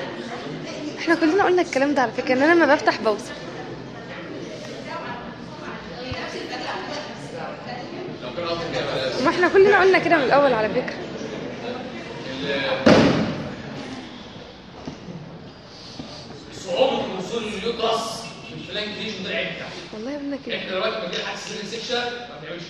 احنا كلنا قلنا الكلام ده على فكرة ان انا لما بفتح بوصل ربنا يقطع كده بلاش ما احنا كلنا قلنا كده من الاول على فكره ال- صعوبة الوصول لليوترس في الفلانك ليجن ده العيب بتاعها والله قلنا كده احنا دلوقتي لما بنجي حد سيرين سيكشن ما بنعملش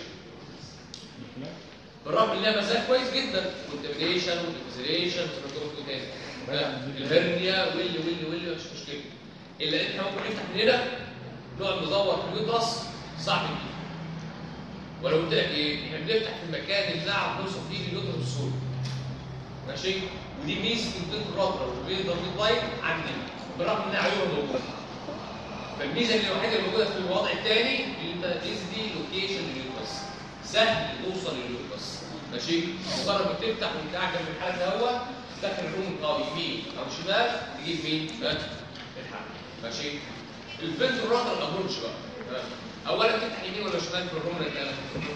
بالرغم ان لها مزايا كويس جدا والتمريشن والانفزيليشن تاني الهرنيا واللي واللي واللي مش مشكله الا احنا ممكن نفتح من هنا نقعد ندور في اليوترس صعب جدا ولو قلت لك ايه احنا بنفتح في المكان اللي نعرف نوصل فيه لليوترس بسهوله ماشي ودي ميزه البنت الرابره والبنت الرابط لاين عندي بالرغم ان عيوبها موجوده فالميزه اللي الوحيده اللي موجوده في الوضع الثاني اللي انت دي لوكيشن لليوترس سهل توصل لليوترس ماشي مجرد ما تفتح وانت قاعد جنب الحاله الهواء تدخل الروم اه يمين او شمال تجيب مين؟ ها؟ الحاله ماشي البنت الرابره الابروتش بقى تمام. اولا تفتح يمين ولا شمال في الروم اللي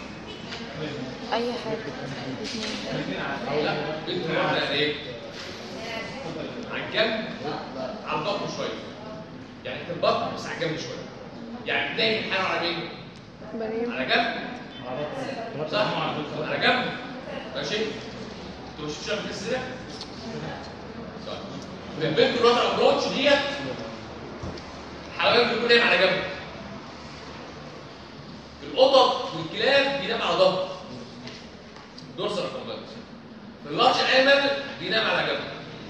اي حاجه الاثنين لا بنت الرابره ايه؟ على الجنب على البطن شويه يعني في البطن بس على الجنب شويه يعني تلاقي الحاله على مين؟ بنام على جنب صح على جنب ماشي انت مش شايف السرير صح البنت الرابعه ابروتش ديت الحيوان بيكون نايم على جنب القطط والكلاب بينام على ظهره دورسال كومبات اللارج انيمال بينام على جنب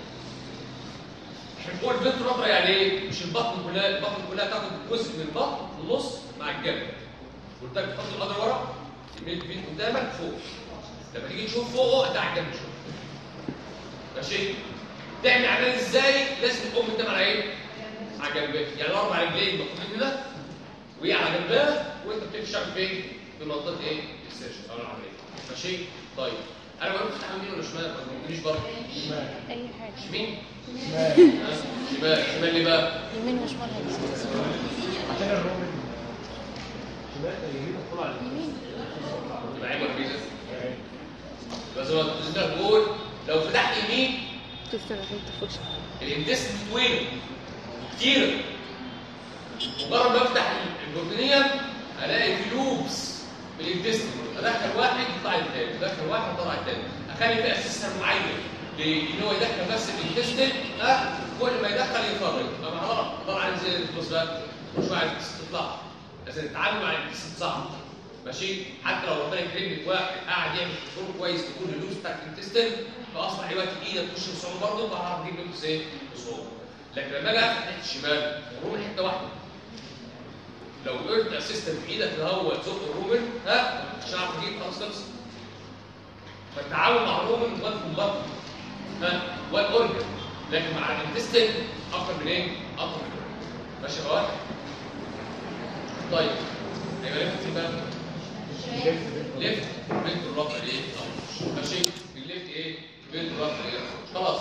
احنا بنقول البنت الرابعه يعني ايه مش البطن كلها البطن كلها تاخد جزء من البطن في النص مع الجنب قلت لك تحط القدر ورا يمين فين قدامك فوق لما تيجي تشوف فوقه انت على الجنب شويه ماشي تعمل عمليه ازاي لازم تقوم تنام على ايه على جنبها يعني الاربع رجلين مقطوعين هنا وهي على جنبها وانت بتمشي فين في منطقه ايه السيرش او العمليه ماشي طيب انا بقول تفتح يمين ولا شمال ما تقوليش برضه اي حاجه يمين ها؟ شمال شمال ليه بقى يمين وشمال هيبقى عشان الرومن شمال يمين طلع على اليمين يبقى عيب ولا ميزه بس هو تقدر تقول لو فتحت يمين تستنى عشان تخش الانتست طويله كتير مجرد ما افتح البروتينيه الاقي في لوبس في الانتست ادخل واحد يطلع الثاني ادخل واحد يطلع الثاني اخلي فيه اسيستر معين ان هو يدخل بس الانتستين ها كل ما يدخل يفرج اما غلط طبعا زي الفلوس بقى مش واحد تطلع لازم تتعامل مع الانتست صعب ماشي حتى لو ربنا يكرمك واحد قاعد يعمل كنترول كويس لكل اللوز بتاعت الانتستين فاصبح دلوقتي ايدك تخش بصعوبه برضه فهعرف اجيب لوز ايه بصعوبه لكن لما اجي افتح ناحيه الشمال الرومن حته واحده لو قلت اسيستنت بايدك اللي هو تزق الرومن ها مش هعرف اجيب خلاص خلص فالتعاون مع الرومن وان كومبارت ها وان اورجن لكن مع الانتستين اكتر من ايه؟ اكتر من اورجن ماشي يا اخوات؟ طيب هيبقى لفت ايه بقى؟ ليفت بنت الرفع ايه؟ ماشي الليفت ايه؟ بنت الرفع ايه؟ خلاص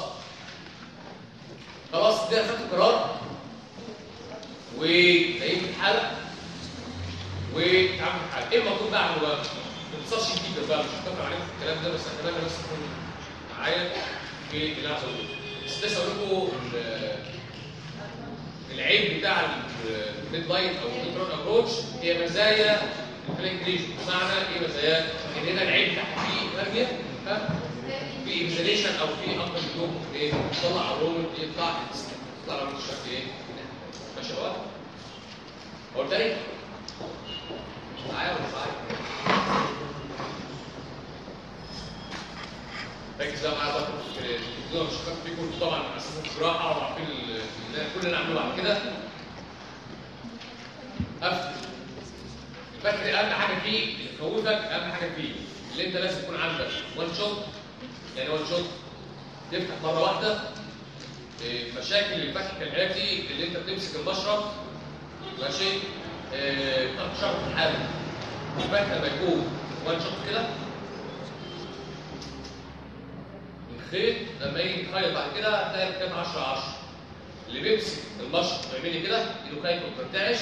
خلاص ده خدت قرار وبقيت الحلقه وتعمل الحلقه ايه المطلوب بقى اعمله بقى؟ ما تنساش كتير بقى مش هتفق عليكم في الكلام ده بس اتمنى بس تكونوا معايا في اللي انا عايز اقوله بس لسه اقول لكم ال- العيب بتاع الميد لاين او الميد رون ابروتش هي مزايا الفلانك ريجن بمعنى ايه مزايا؟ ان هنا العيب بتاعها فيه ارميه ها؟ في اكزاليشن او في اكتر من يوم ايه تطلع الرومن يطلع يطلع الرومن الشكل ايه ماشي يا واد هو تاني معايا ولا مش معايا ركز بقى معايا بقى في الدكتور مش فاكر فيكم طبعا اساسا الجراحه وعارفين ال- ال- كل اللي عملوه بعد كده افتح الفتح اهم حاجه فيه اللي يخوفك اهم حاجه فيه اللي انت لازم يكون عندك وان شوت يعني وان شوت تفتح مره واحده إيه، مشاكل الفتح كالعلاج دي اللي انت بتمسك المشرط ماشي إيه، بتاخد شرط في الحاله الفتح لما يكون وان شوت كده الخيط لما يجي يتخيط بعد كده هتلاقي الكام 10 10 اللي بيمسك المشرط ويعمل لي كده ايده خايفه وبترتعش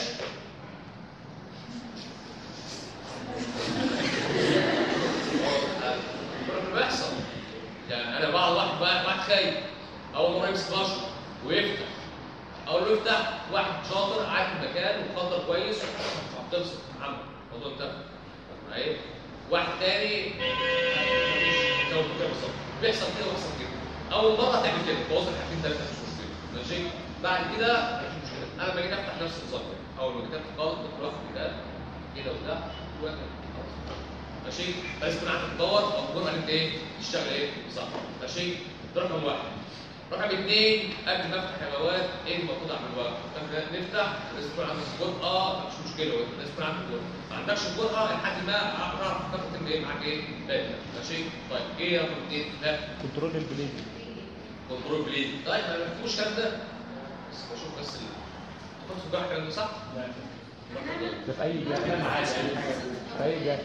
ربنا بيحصل يعني انا بعض واحد واحد واحد خايف اول مره يمسك مشرط ويفتح اقول له افتح واحد شاطر عارف المكان وخطر كويس وبتمسك محمد الموضوع انتهى معايا واحد تاني مفيش جو كده بالظبط بيحصل كده ويحصل كده اول مره تعمل كده تبوظ الحاجتين ثلاثه مش مشكله ماشي بعد كده مفيش مشكله انا لما جيت افتح نفس النظام كده. اول ما جيت افتح خالص كنت باخد كده كده وده وده خلاص. ماشي لازم تكون عارف تدور او تدور على انت ايه تشتغل ايه صح ماشي ده رقم واحد رقم اثنين قبل ما افتح يا مواد ايه المفروض اعمله قبل ما نفتح لازم يكون عندك جرأة مش مشكله لازم يكون عندك جرأة ما عندكش جرأة لحد ما اعرف تاخد تم ايه معاك ايه بادئ ماشي طيب ايه رقم اثنين لا كنترول البليد كنترول بليد طيب ما فيهوش الكلام ده بس بشوف بس ال تقصد بقى الكلام ده صح؟ ده في اي جهه في اي جهه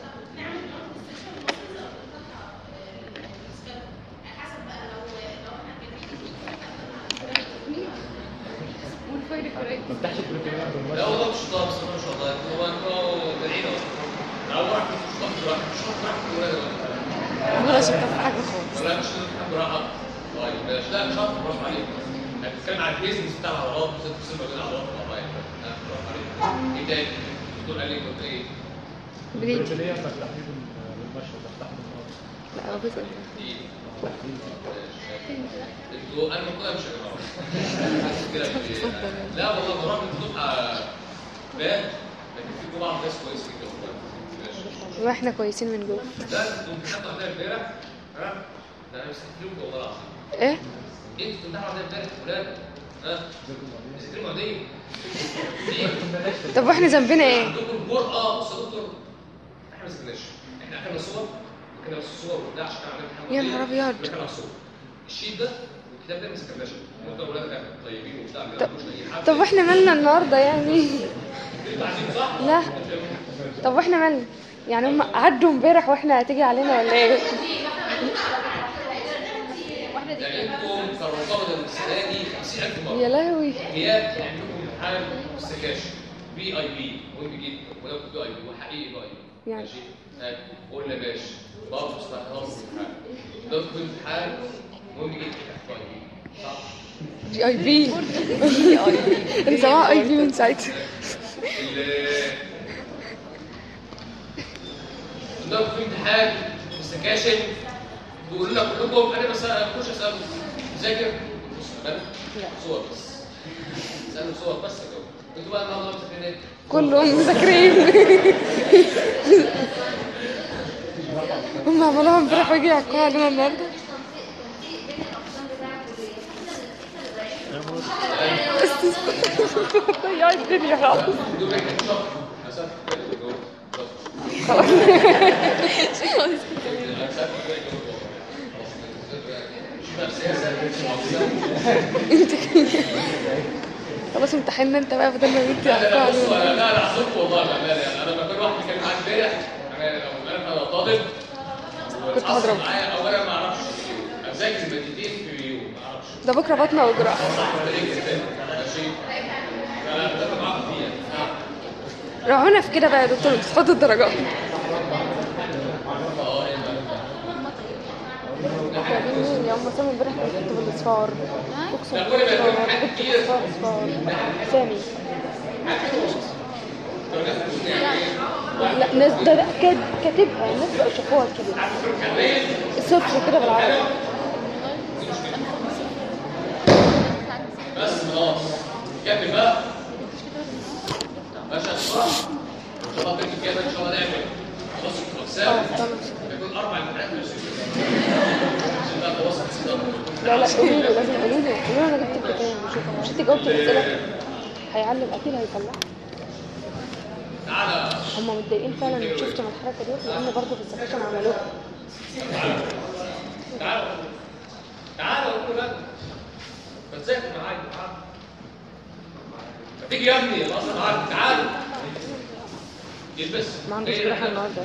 ما فتحش البريفيرال لا بالمشهد والله مش طاب بس ما شاء الله هو هو دلعين اهو اول واحد مش طاب براحه مش طاب براحه في الولاد ولا ولا شفت في حاجة خالص ولا مش طاب براحه طيب ماشي لا مش عارف برافو عليك هتتكلم عن البيزنس بتاع العضلات وازاي تفصل ما بين العضلات والعضلات لا، برافو عليك ايه تاني؟ الدكتور قال لي كنت ايه؟ بريد البريفيرال ما فتحش بالمشهد بفتحه بالمشهد لا هو جزء ايه؟ انتوا انا المفروض امشي يا جماعه حاسس كده ب- لا والله مرات بتبقى باد لكن في بعض ناس كويسين جدا والله. ماشي. واحنا كويسين من جوه ده انتوا امتحنتوا عندنا امبارح ها ده انا مستحيل والله العظيم ايه انتوا امتحنوا عندنا امبارح يا ولاد ها مذاكرين معديه ليه؟ طب واحنا ذنبنا ايه عندكم جرأة بص يا دكتور احنا ما ذاكرناش احنا اخدنا صور وكنا بس صور وبتاع عشان كان عندنا امتحان يا معدية. نهار أبيض. وكان على صور الشيت ده والكتاب ده ما ذاكرناش ممكن اولاد كانوا طيبين وبتاع ما طب- يعرفوش اي حاجه طب واحنا مالنا النهارده يعني انتوا عايزين صح؟ لا طب واحنا مالنا يعني هم عدوا امبارح واحنا هتيجي علينا ولا ايه يعني انتم كرقابه السنه دي 50000 مره يا لهوي غياب عندكم امتحان السكاشن بي اي بي مهم جدا ولو بي اي بي وحقيقي بي اي بي يعني. ماشي هات قول يا باشا برضه استحضار الامتحان ده في امتحان مهم جدا بي اي بي صح جي اي بي انا سامعه اي بي من ساعتها ال- ده في امتحان السكاشن بيقولوا لك كلكم انا بس اخش اسالكم ذاكر بص بالك لا. صور بس اسالوا صور بس جو انتوا بقى النهارده مسافرين ايه؟ كلهم مذاكرين هم عملوها امبارح ويجي يحكوا علينا النهارده يا الدنيا خلاص دول احنا شهر مسافه كده جو بس. خلاص خلاص امتحنا انت بقى بدل ما انت لا يحكوا لا بصوا علينا انا لا لا اعذركم والله بامانه يعني انا لما كان واحد كان معايا امبارح انا لو انا طالب كنت حصل هضرب. معايا اولا ما اعرفش اذاكر مادتين في يوم ما اعرفش ده بكره بطنه وجراحه ماشي فانا بتفق معاكم فيها راعونا في كده بقى يا دكتور تحطوا الدرجات يا ام سامي امبارح كنت كنت بالاصفار اقسم لا بالله كل ما يكون كنت حد كتير اصفار اصفار سامي لا ناس ده بقى كات- كاتبها الناس بقوا شافوها كده صفر كده بالعربي بس خلاص كمل بقى ماشي يا صلاح ان شاء الله بنت كده ان شاء الله نعمل خلاص اه اقسام تمام يكون اربع امتحانات مش عشان بقى تواصل صدق لا لا قولوا له لازم قولوا له قولوا له انا جبت الكتاب وشوفوا مش انت جاوبت الاسئله هيعلم اكيد هيطلعها تعالى هم متضايقين فعلا ان شفتوا من الحركه دي لان برضه في السكاشن عملوها تعالى تعالى قول له بقى بتذاكر معايا تعالى ما تيجي يا ابني يلا اصلا معاك تعالى يلبس ما عندوش جاي جراحه لك. النهارده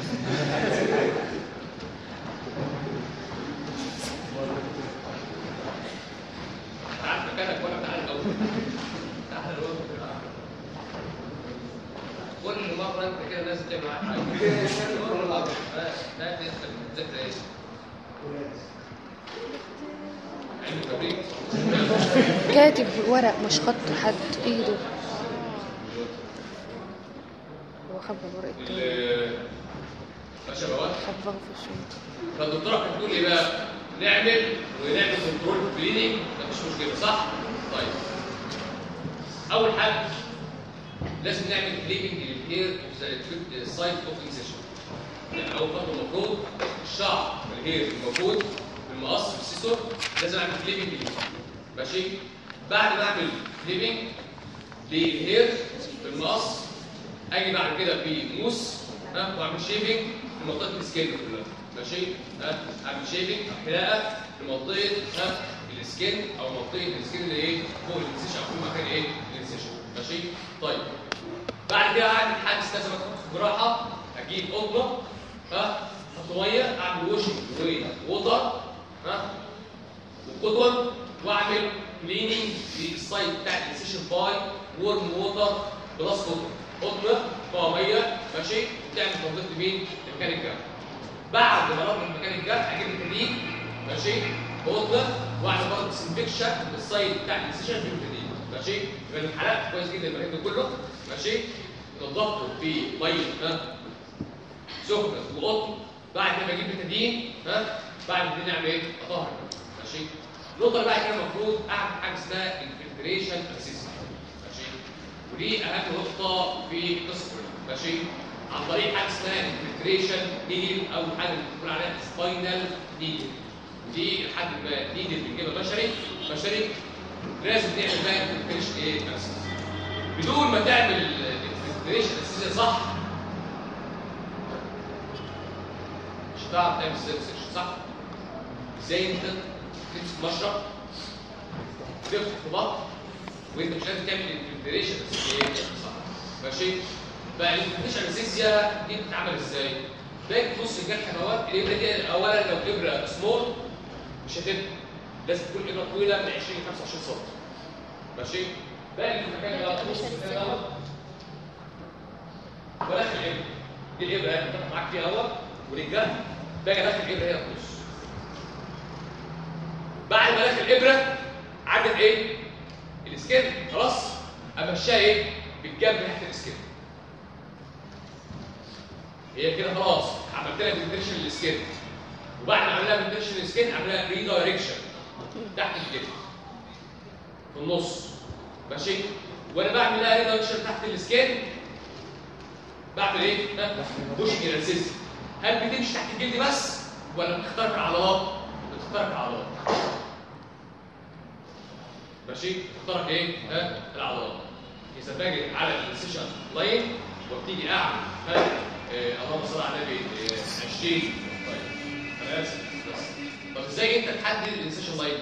تعال مكانك ولا تعال الاول تعال الاول كل مره انت كده لازم تعمل معايا حاجه كل مره لا انت بتذاكر ايه؟ علم التبريد كاتب ورق مش خط حد ايده هو خبى الورق التاني ال- ماشي يا بفرغ في الشنطة فالدكتوره كانت بتقول ايه بقى؟ نعمل ونعمل كنترول بليدنج مفيش مشكله صح؟ طيب اول حاجه لازم نعمل كليبنج للهير سايد اوف انسيشن يعني اول خطوه المفروض الشعر الهير الموجود في المقص في السيسور لازم اعمل كليبنج ليه ماشي؟ بعد ما اعمل كليبنج للهير في المقص اجي بعد كده بموس ها واعمل شيفنج في منطقه السكين كلها ماشي ها اعمل شيفنج حلاقه في منطقه ها السكين او منطقه السكين اللي ايه فوق الانسيشن او في مكان ايه الانسيشن ماشي طيب بعد كده اعمل حاجه لازم ادخل في جراحه اجيب قطنه ها احط ميه اعمل ووشنج ووتر ها وكوتون واعمل كليننج للسايت بتاع الانسيشن باي وورم ووتر بلس كوتون قطنه طعميه ماشي بتعمل تنظيف لمين؟ لمكان الجرح بعد ما ربط مكان الجرح اجيب الكلين ماشي قطنه واعمل برضه ديسنفكشن للسايت بتاع الانسيشن بالكلين ماشي يبقى الحلقه كويس جدا المكان ده كله ماشي نضفته في ميه ها سخنه وقطن بعد كده بجيب بتادين ها بعد كده نعمل ايه؟ اطهر ماشي النقطه اللي بعد كده المفروض اعمل حاجه اسمها انفلتريشن اسيستنت ماشي ودي اهم نقطه في القصه كلها ماشي عن طريق حاجه اسمها انفلتريشن نيدل او حاجه بنقول عليها سباينال نيدل ودي لحد ما نيدل بنجيبها بشري بشري لازم تعمل بقى انفلتريشن ايه اسيستنت بدون ما تعمل الانفلتريشن اسيستنت صح مش هتعرف تعمل سيرش صح ازاي انت تمسك مشرب تفتح في بطن وانت مش لازم تعمل انفلتريشن صح ماشي بقى الانفلتريشن اسيسيا دي بتتعمل ازاي؟ باجي في نص الجرح دوت الابره دي اولا لو ابره سمول مش هتبقى لازم تكون ابره طويله من 20 ل 25 سم ماشي؟ باجي في المكان ده نص المكان دوت وداخل الابره دي الابره اللي بتاخد معاك فيها اهوت وللجرح باجي ادخل الابره هنا في النص بعد ما دخل الابره عدت ايه؟ السكن خلاص امشيها ايه؟ بالجنب تحت السكن هي كده خلاص عملت لها فنتريشن للسكن وبعد ما عملنا فنتريشن للسكن عملنا ريدايركشن تحت الجلد في النص ماشي وانا بعمل لها ريدايركشن تحت السكن بعمل ايه؟ بوشنج اناليسيس هل بتمشي تحت الجلد بس ولا بتخترق العضلات؟ بتخترق العضلات ماشي تخترق ايه؟ ها العضلات اذا باجي على السيشن لاين وابتدي اعمل ها آه، اللهم صل على النبي آه، 20 طيب انا اسف بس طب ازاي انت تحدد الانسيشن لاين؟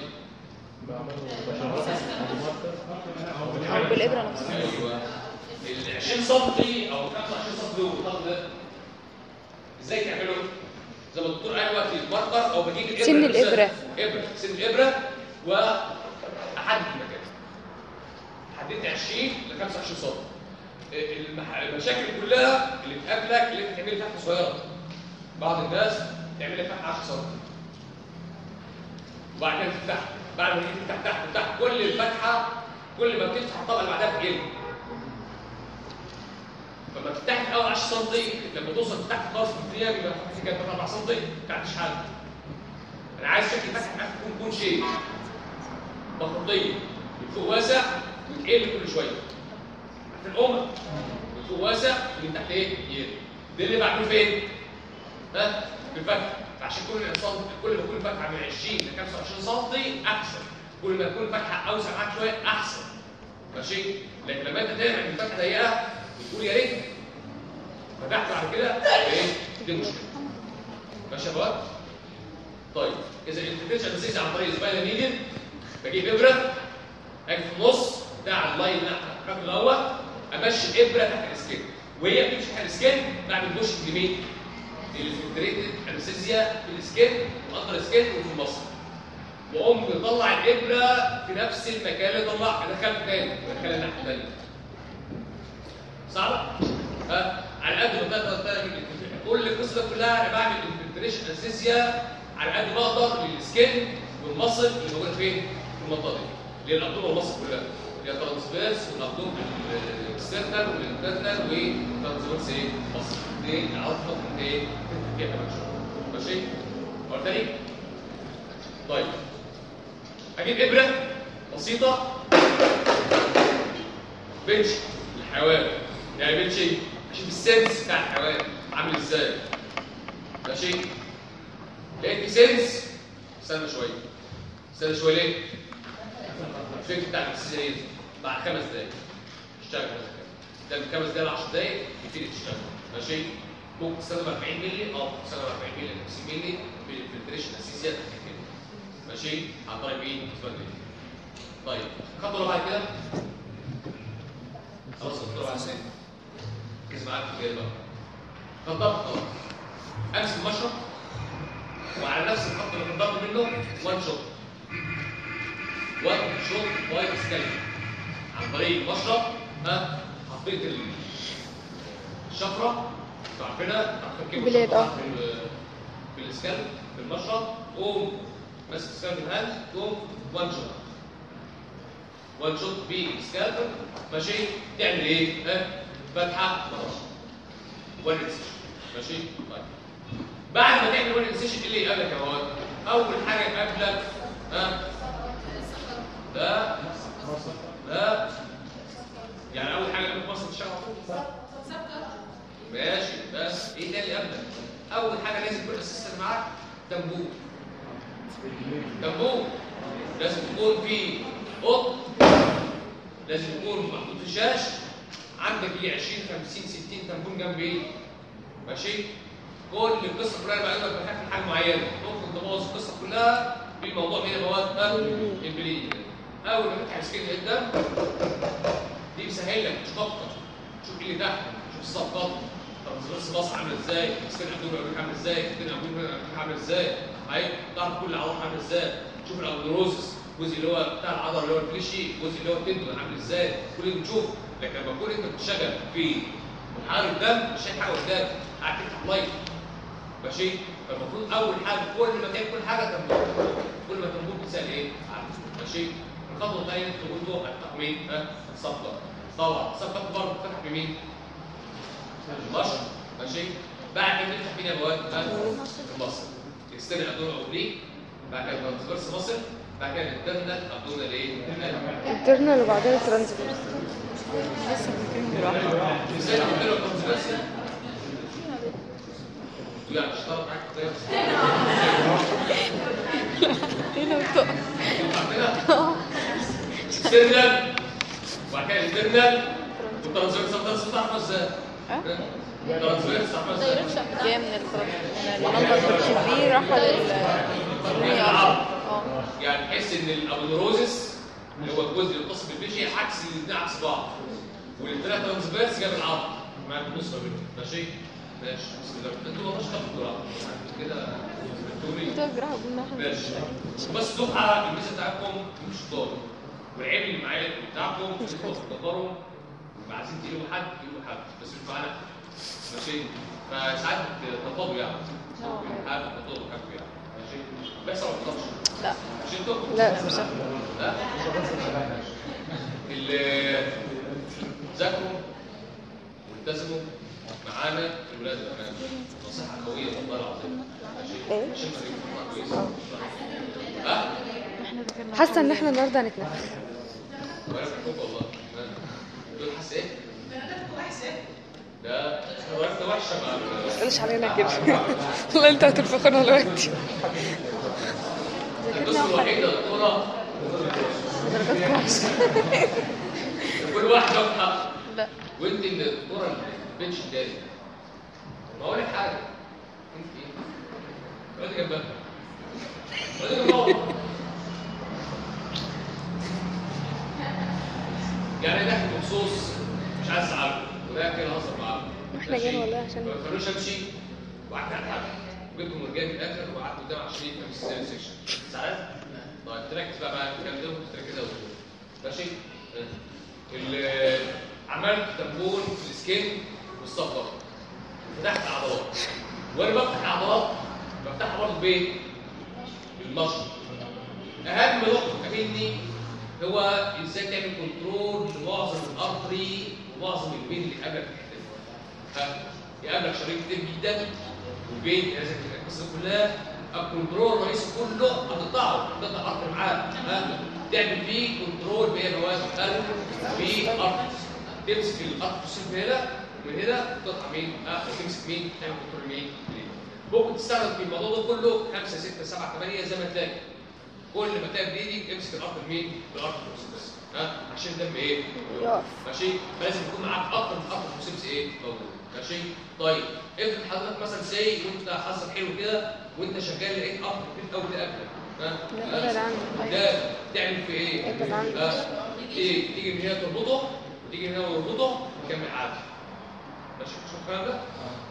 او بالابره نفسها ايوه ال 20 سم او 25 سم دول الخط ده ازاي تعمله؟ زي ما الدكتور قال دلوقتي الماركر او بجيب الابره سن نفسها. الإبرة. ابره سن الابره واحدد المكان حددت 20 ل 25 سم المح... المشاكل كلها اللي بتقابلك اللي انت تعمل فتحه صغيره بعض الناس تعمل لك فتحه 10 سم وبعد كده تفتح بعد ما تيجي تفتح تحت تحت كل الفتحه كل ما بتفتح الطبقه اللي بعدها بتقل فلما تفتح في اول 10 سم لما توصل تحت خالص في الدنيا بيبقى فتحتك كانت 4 سم ما بتعديش حاجه انا عايز شكل الفتحه بتاعتك تكون كون شيء مخطوطيه من فوق واسع وتقل كل شويه في الأمة من فوق واسع ومن تحت ايه؟ يقل ده اللي بعمله فين؟ ها؟ في الفتحه عشان كل الانسان كل ما تكون الفتحه من 20 ل 25 سم احسن كل ما تكون الفتحه اوسع معاك شويه احسن ماشي لكن لما انت تعمل الفتحه ضيقه بتقول يا ريت فتحت بعد كده ايه دي مشكله ماشي يا شباب طيب اذا الانفلتريشن بسيس عن طريق سباينال نيدل بجيب ابره اجي في النص بتاع اللاين اللي احنا الرقم الاول امشي الابره تحت السكين وهي بتمشي تحت السكين بعمل بوشنج لمين؟ للفلتريتد انستيزيا في السكين واندر السكين وفي المصل واقوم مطلع الابره في نفس المكان اللي طلعها ادخلها تاني ادخلها الناحيه الثانيه صعبه؟ ها على قد ما تقدر تعمل كل القصه كلها انا بعمل انفلتريشن انستيزيا على قد ما اقدر للسكين والمصل اللي موجوده فين؟ في المنطقه دي اللي هي الابدوم والمصل كلها اللي هي الترانسفيرس والابدوم الاكسترنال والانترنال والترانسفيرس ايه؟ مصل دي عرفت انت ايه؟ تفتح فيها كمان شويه ماشي مرة تاني طيب اجيب ابره بسيطه بنش الحيوان يعني بنش ايه؟ اشوف السنس بتاع الحيوان عامل ازاي ماشي لقيت في سنس استنى شويه استنى شويه ليه؟ الفكر بتاع الاكسسوارز بعد خمس دقايق اشتغل ده من خمس دقايق ل 10 دقايق يبتدي تشتغل ماشي ممكن تستخدم 40 مللي او تستخدم 40 مللي 50 مللي في الفلتريشن الاساسيات كده ماشي عن طريق مين؟ اسمها مللي طيب الخطوه اللي بعد كده خلاص الدكتور بعد كده ركز معاك في الجاي بقى خطبت خلاص امسك المشرط وعلى نفس الخط اللي خطبت منه وان شوت وان شوت وايت سكالب عن طريق المشرط ها حطيت ال- الشفره انتوا عارفينها عارفين كيف بلاد، اه. في ال- في السكالب في المشرط قوم ماسك السكالب الهاند قوم وان شوت وان شوت بالسكالبر ماشي تعمل ايه؟ ها فتحه خلاص وان انسيشن ماشي طيب بعد ما تعمل وان انسيشن ايه اللي يقابلك يا مواد؟ اول حاجه يقابلك ها ده ده يعني اول حاجه يقابلك مصر تشتغل على طول ماشي بس ايه تاني قبلك؟ اول حاجه لازم يكون اساسا معاك تنبوه تنبوه لازم تكون في قط لازم يكون محطوط في شاش عندك ايه 20 50 60 تنبون جنب ايه ماشي كل القصه كلها بقى لك بخاف من حاجه معينه ممكن تبوظ القصه كلها بالموضوع من مواد البليد اول ما تفتح السكين قدام دي بيسهل لك مش ضغطه تشوف ايه اللي تحت تشوف الصفقات طب الزراس باص عامل ازاي السكين عندهم بيقول عامل ازاي السكين عندهم عامل ازاي اهي تعرف كل العضلات عامل ازاي تشوف الاودروزس الجزء اللي هو بتاع العضله اللي هو الفليشي الجزء اللي هو التندون عامل ازاي كل ده بتشوف لكن لما تكون انت بتشتغل في محرك الدم مش شايف حاجه قدامك قاعد تفتح لايت ماشي فالمفروض اول حاجه كل ما تعمل كل حاجه تنبوه كل ما تنبوه بتسال ايه عارف ماشي الخطوه الثانيه تقول له التقميم ها الصفقه طبعا الصفقه برضه بتفتح بمين؟ المشط ماشي بعد كده نفتح مين يا مواد ها المصل يستنى ابدون اوبليك بعد كده ترانسفيرس مصل بعد كده الانترنال ابدون الايه؟ الترنال وبعدين الترانسفيرس ازاي تعمل له ترانسفيرس؟ يعني اشتغل معاك كويس هنا بتقف ستيرنال وبعد كده الانترنال والترانسفيرس الترانسفيرس تعرفها ازاي؟ الترانسفيرس تعرفها ازاي؟ جايه من الفرق المنظر الكبير راح لل اه يعني تحس ان الابودروزس اللي هو الجزء اللي يتصل بالفيشي عكس الاثنين عكس بعض والثلاثه ترانسفيرس جاب العرض معاك النص ما بينهم ماشي ماشي بسم الله انتوا ما تاخدوا دكتوراه كده دكتوري ده جراحه قلنا احنا ماشي بس دفعه الميزه بتاعتكم مش ضارب والعيب اللي معايا بتاعكم انتوا بتقدروا عايزين تجيبوا حد تجيبوا حد بس مش معانا ماشي فساعات بتتفاضوا يعني حد بتتفاضوا حاجه يعني ماشي بيحصل ولا ما بيحصلش؟ لا مش انتوا؟ لا مش لا اللي ذاكروا والتزموا معانا في الولاد كمان نصيحه قويه والله العظيم ماشي إيه؟ عشان ما تبقوا كويسه ها حاسه ان احنا النهارده هنتنفس وانا بحبك والله دول حاسس ايه؟ ده ورقه وحشه مع ال- تقولش علينا كده والله انت هتنفخنا دلوقتي القصه الوحيده يا دكتوره درجات وحشه كل واحد واضحه لا وانت اللي الدكتوره البنش الداري ما اقول لك حاجه انت ايه؟ اقعدي جنبها اقعدي جنبها يعني داخل مخصوص مش عايز ازعله وده كده هزر معاه احنا جايين والله عشان- ما تخلوش امشي وقعدت على الحاجه جبتكم ورجعت في الاخر وقعدت قدام عشان يفهم السيري سيكشن زعلان؟ طيب تركز بقى معايا في الكلام ده وتركز قوي ماشي؟ ال- عملت تنبون في السكين والصفر فتحت عضلات وانا بفتح عضلات بفتحها برضه بايه؟ بالمشط اهم نقطه تقابلني هو ازاي تعمل كنترول لمعظم الارتري ومعظم البين اللي قابلك في الحته دي. ها يقابلك شرايين كتير جدا البيت لازم القصه كلها الكنترول الرئيسي كله هتقطعه تقطع ارض معاه ها تعمل فيه كنترول بايه يا مواد ها في ارض تمسك الارض من هنا ومن هنا تقطع مين ها وتمسك مين تعمل كنترول مين ممكن تستخدم في الموضوع ده كله 5 6 7 8 زي ما تلاقي كل ما تلاقي بايدك امسك الارض بمين بالارض بس ها عشان الدم ايه يقف ماشي فلازم يكون معاك اكتر من اكتر مسيبس ايه موجود ماشي طيب افرض حضرتك مثلا ساي وانت حظك حلو كده وانت شغال لقيت قطر كتير قوي تقابلك ها لا، ابعد عنه. ده تعمل في ايه؟ ابعد عنه. ها؟ ايه تيجي من هنا تربطه وتيجي من هنا وتربطه وتكمل عادي ماشي شوف الكلام ده؟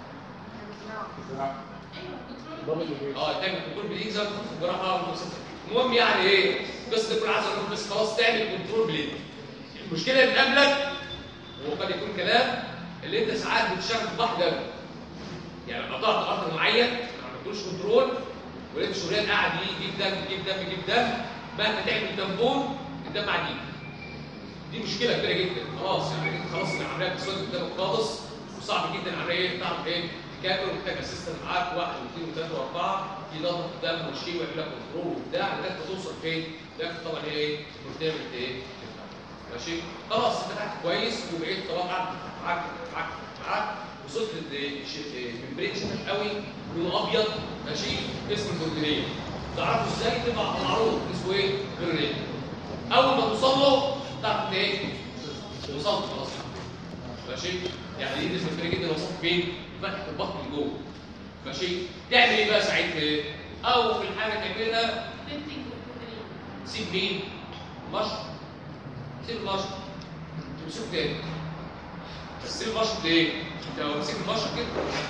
ضابط البيت اه تعمل كنترول بالايد زي ما تدخل في الجراحه والمسافه المهم يعني ايه قصه تكون عايز اقول بس خلاص تعمل كنترول بالايد المشكله اللي قبلك وقد يكون كلام اللي انت ساعات بتشتغل في ضغط دم يعني لو قطعت ارض معين ما عملتوش كنترول ولقيت شريان قاعد يجيب دم يجيب دم يجيب دم مهما تعمل تمبون الدم عديد دي مشكله كبيره جدا خلاص يعني انت خلاص العمليه بتسود قدامك خالص وصعب جدا العمليه ايه تعرف ايه تكمل ومحتاج اسيستنت معاك واحد واثنين وثلاثه واربعه في ضغط الدم والشيء ويعمل لك كنترول وبتاع لغايه ما توصل فين؟ لغايه طبعا هي ايه؟ بروتينمنت ايه؟ ماشي؟ خلاص انت فتحت كويس وبقيت طبعا قاعد معاك معاك معاك وصلت لممبرين شفاف قوي لونه ابيض ماشي اسمه البروتينيه تعرفوا ازاي تبقى معروف اسمه ايه؟ بروتينيه اول ما توصل له تعرف انت ايه؟ وصلت خلاص ماشي يعني دي نسبه كبيره جدا وصلت فين فتحه البطن من جوه ماشي تعمل ايه بقى ساعتها اول حاجه تعملها سيب مين مشط سيب المشط تمسكه تاني بس سيب المشط ليه انت لو مسكت المشط كده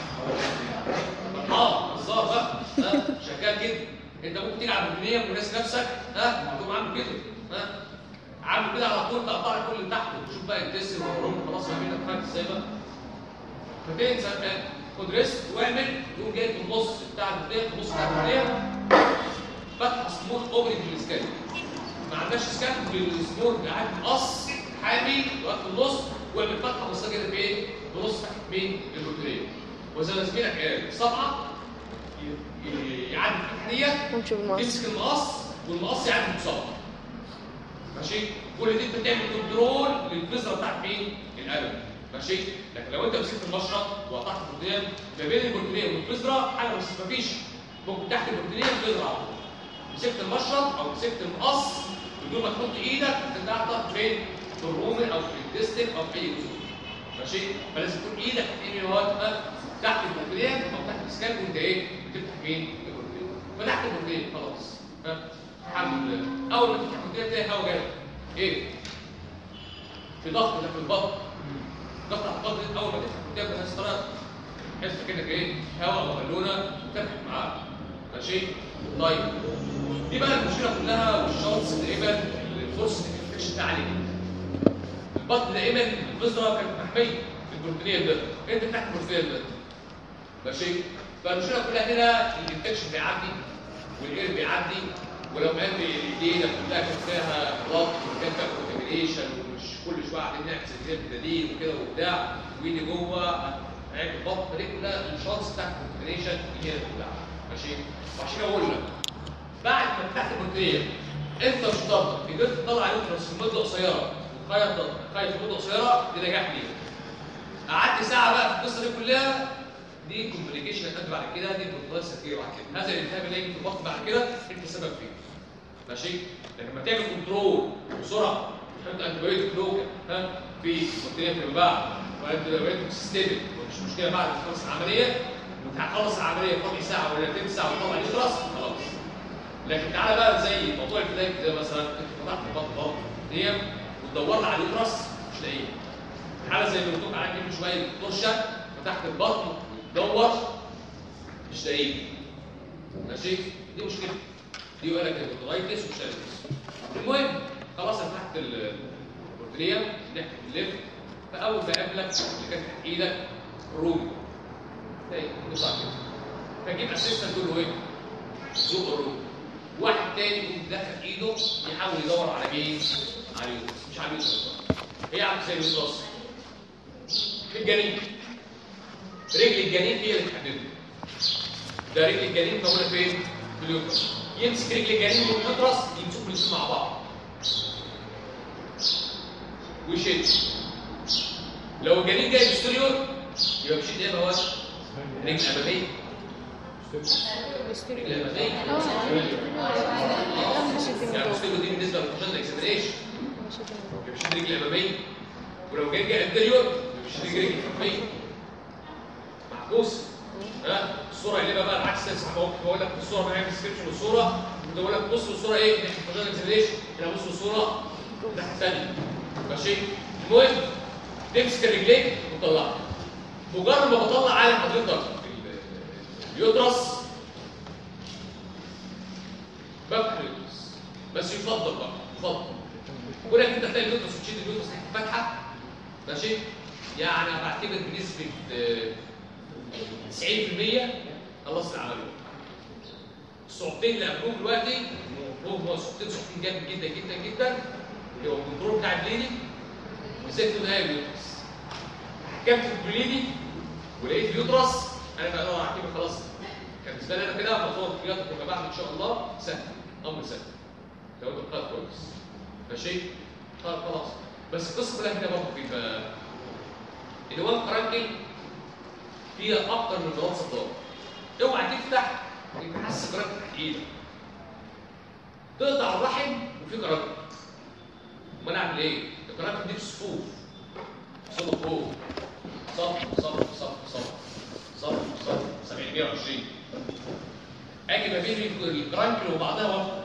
اه بالظبط بقى ها شغال كده انت ممكن تيجي على البنيه وناس نفسك ها تقوم عامل كده ها عامل كده على طول تقطع لك كل اللي تحته وتشوف بقى الدسم والهرم خلاص ما بينك فاهم ازاي بقى فتنسى بقى خد ريسك واعمل تقوم جاي في النص بتاع البنيه في النص بتاع البنيه فتح سمول اوبرنج بالسكان ما عندناش سكان بالسمول قاعد مقص حامي واقف في النص واعمل فتحه بسيطه كده في ايه؟ بنص تحت مين؟ البكتيريا وزي ما زميلك قال صبعه ي- ي- يعدي الفتحه ديت نمشي بالمقص تمسك المقص والمقص يعدي بصبعك ماشي كل دي انت بتعمل كنترول للبذره بتاعت مين القلم ماشي لكن لو انت مسكت المشرط وقطعت البروتين ما بين البروتين والبذره حاجه بس مفيش ممكن تحت البروتين البذره على طول مسكت المشرط او مسكت المقص بدون ما تحط ايدك انت قاعد فين في الرومن او في الديستل او في اي جزء ماشي فلازم تكون ايدك تحت واقفه تحت البروتين او تحت السكان وانت ايه بتفتح مين البروتين فتحت البروتين خلاص ها الحمد لله اول ما تفتح البروتين تلاقي هوا جاي ايه في ضغط ده في البطن ضغط على البطن اول ما تفتح البروتين بهذه الطريقه تحس كانك ايه هواء او بالونه وتفتح معاك ماشي طيب دي بقى المشكله كلها والشانس دائما الفرصه الانفكشن ده عاليه جدا البطن دائما البذره كانت محميه في البروتينيه ده انت تحت البروتينيه ده ماشي فالمشكله كلها هنا الانفكشن بيعدي والقلب بيعدي ولو قال ايدينا كلها كانت فيها غلط وكان فيها كونتامينيشن ومش كل شويه قاعدين نعكس الجلد بدليل وكده وبتاع وايدي جوه عيب البطن دي كلها الشانس بتاعت الكونتامينيشن هي كلها ماشي وعشان اقول لك بعد ما فتحت البروتين انت مش ضابط قدرت تطلع يوترس في مده قصيره وتخيط تخيط في مده قصيره دي نجاح ليك قعدت ساعه بقى في القصه دي كلها دي كومبليكيشن هتقابل بعد كده دي بروتوكولات سكيه بعد كده هذا الالتهاب اللي هيجي في البطن بعد كده انت السبب فيه ماشي لكن لما تعمل كنترول بسرعه تحط انتبيوتيك لوكال ها في بكتيريا في بعد وانتبيوتيك سيستميك ومش مشكله بعد ما تخلص العمليه وتخلص العمليه في ربع ساعه ولا تلت ساعه وتطلع اليوترس خلاص لكن تعالى بقى زي موضوع الفلاك زي مثلا انت فتحت البطن بطن دي وتدور على اليوترس مش لاقيه حاله زي اللي قلت لك عليها من شويه طرشه فتحت البطن وتدور مش لاقيه ماشي دي مشكله دي يقول لك البروترايتس وشالس المهم خلاص انا فتحت البورتريه ناحيه الليفت فاول ما قابلك اللي كانت تحت ايدك رومي ايه يطلع كده فجيب اسيستنت تقول له ايه زوق الرومي واحد تاني يقوم داخل ايده يحاول يدور على مين على اليوتس مش على اليوتس هي عامله زي اليوتس في الجنين رجل الجنين هي اللي تحدده ده رجل الجنين موجوده فين؟ في اليوترس يمسك رجل الجنين واليوترس يمسكوا الاثنين مع بعض ويشد لو الجنين جاي بستيريور يبقى بيشد ايه يا مواد؟ رجل اماميه رجل اماميه يعني بستيريور دي بالنسبه للفوجن اكسبريشن يبقى بيشد رجل اماميه ولو جاي جاي انتريور يبقى بيشد رجل رجل خلفيه معكوس ها الصوره اللي بقى العكس تسمع بقول لك في الصوره معايا في الديسكربشن والصوره كنت بقول لك بص للصوره ايه ناحيه الفوجن اكسبريشن هنا بص للصوره الناحيه الثانيه ماشي المهم تمسك الرجلين وتطلعها مجرد ما بطلع على حضرتك ال- اليوترس بفتح اليوترس بس يفضل بقى يفضل كونك انت تلاقي اليوترس وتشيل اليوترس ناحيه الفتحه ماشي يعني انا بعتبر بنسبه آه، 90% خلصت العمليه الصعوبتين اللي قابلوهم دلوقتي هم صعوبتين صعوبتين جامد جدا جدا جدا اللي هو الكنترول بتاع البليدنج بالذات في نهايه اليوترس حكمت في البليدنج ولقيت اليوترس انا بقى انا اعتبر خلاص كان بالنسبه لي انا كده مطلوب الخياطه فيما بعد ان شاء الله سهل امر سهل لو انت بتقرا كويس ماشي خلاص خلاص بس القصه كلها هنا برضه بيبقى اللي هو الكرانكل فيها اكتر من ضغط صدار اوعى تفتح يبقى حاسس كرانكل تحت ايدك تقطع الرحم وفي كرانكل امال اعمل ايه؟ الكرانكل دي في صفوف صفوف فوق صف صف صف صف صف صف 720 اجي ما بين الكرانكل وبعضها وقت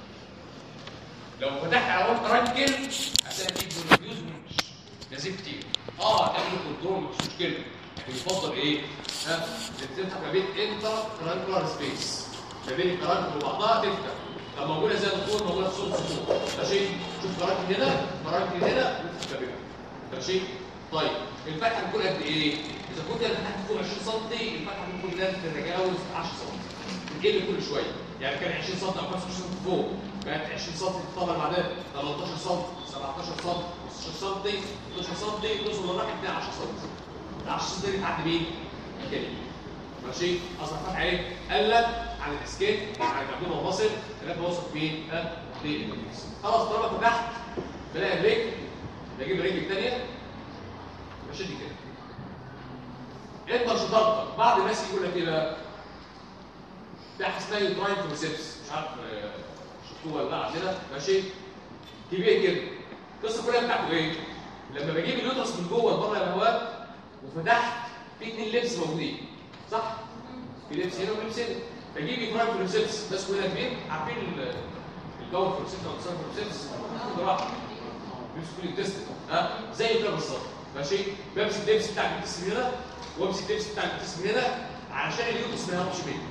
لو فتحت على وقت كرانكل هتلاقي فيه بوليفيوز لازم كتير اه تعمل كنترول مش مشكله لكن يفضل ايه؟ ها تفتح ما بين انتر كرانكولار سبيس ما بين الكرانكل وبعضها تفتح طب موجوده زي ما تكون موجوده في صوره سطور ماشي شوف كرانكل هنا كرانكل هنا وافتح ما بينهم ماشي طيب الفتحه بتكون قد ايه؟ اذا كنت الفتحه بتكون 20 سم الفتحه ممكن لا تتجاوز 10 سم بتقل كل شويه يعني كان 20 سم او 25 سم فوق بقت 20 سم تتطور بعدين 18 سم 17 سم 15 سم 12 سم توصل للراحل بتاع 10 سم ال 10 سم دي بتعدي مين؟ الكلمه ماشي اصلا الفتحه ايه؟ قلت عن الاسكيت عن الابدومين والمصل لغايه ما وصل فين؟ ها؟ للانجليز خلاص طالما فتحت بلاقي الرجل بجيب الرجل الثانيه بشد كده انت مش ضغطك بعض الناس يقول لك ايه بقى؟ ده حاجه اسمها يوتراين فورسيبس مش عارف آه، شفتوه ولا لا عندنا ماشي كبير كده القصه كلها بتاعته ايه؟ لما بجيب اليوترس من جوه لبره يا بهوات وفتحت في اتنين لبس موجودين صح؟ في لبس هنا ولبس هنا بجيب يوتراين فورسيبس بس كلها كبير عارفين ال- الجو فورسيبس او السان فورسيبس جراحه بيمسك كل التست ها زي كده بالظبط ماشي بمسك اللبس بتاع الجسم من هنا وامسك اللبس بتاع الجسم من هنا علشان اليوترس ما يهربش مني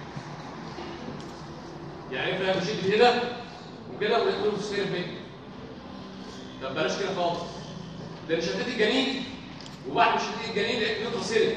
يعني انت بشد من هنا وكده واليوترس هرب مني طب بلاش كده خالص ده انا شديت الجنين وبعد ما شديت الجنين لقيت اليوترس هرب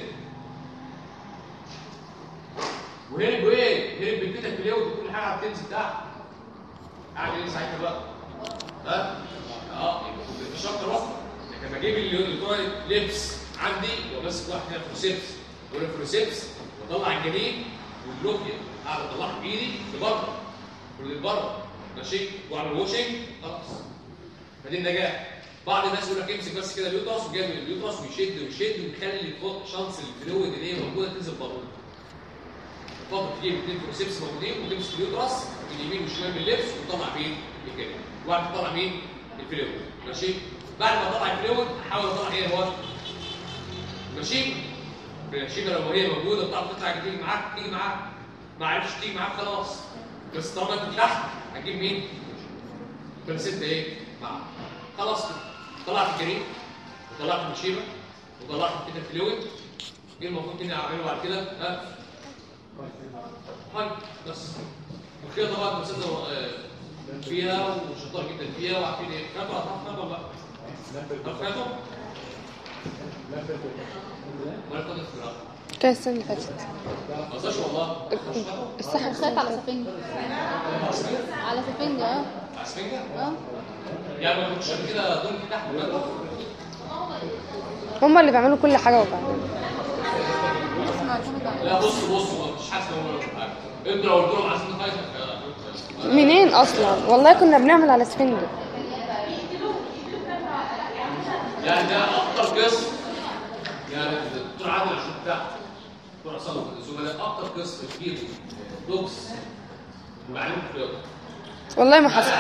وهرب وايه؟ هرب بالبيتا كليود وكل حاجه على التنس بتاعها قاعد ايه ساعتها بقى؟ ها؟ اه يبقى كنت في شرط رفع لكن لما اجيب اليوترايت لبس عندي وماسك واحد هنا فروسيبس ولا فروسيبس واطلع الجنين واللوبيا قاعد اطلعها بايدي لبره ولبره ماشي واعمل ووشنج خلاص فدي النجاح بعض الناس يقول لك امسك بس كده اليوترس وجايب اليوترس ويشد ويشد ويخلي فوق شانس الفلويد اللي هي موجوده تنزل بره تفضل تجيب اثنين فروسيبس موجودين وتمسك اليوترس من اليمين والشمال باللبس وتطلع مين؟ الجنين وبعد تطلع مين؟ الفلويد ماشي بعد ما اطلع الفلويد احاول اطلع ايه هو ماشي الشيبه لو هي موجوده بتعرف تطلع تيجي معاك تيجي معاك ما عرفتش تيجي معاك خلاص بس طالما انت تحت هتجيب مين؟ بلسنت ايه؟ معاك خلاص كده طلعت الجريم وطلعت الشيبه وطلعت كده الفلويد ايه المفروض كده اعمله بعد كده؟ ها؟ هاي بس الخيطه بقى بنسد فيها وشطار جدا فيها وعارفين ايه؟ خيطه هتعرف خيطه بقى طب خيطه ولا خيطه في الأرض. كان السنة اللي فاتت ما قصدش والله السحر خايف على سفنجة على سفنجة اه عسفنجة؟ اه يعني ما كنتش قبل كده دول تحت ولا هما اللي بيعملوا كل حاجة وبعدين اسمع معتمد على لا بص بص بص حاسس ان هو انت لو قلت لهم عايزين نخيط منين اصلا والله كنا بنعمل على سفنجة يعني ده اكتر قسم يعني الدكتور عادل عشان بتاع الدكتور عصام الزملاء اكتر قسم كبير دوكس معلوم في الرياضه والله ما حصل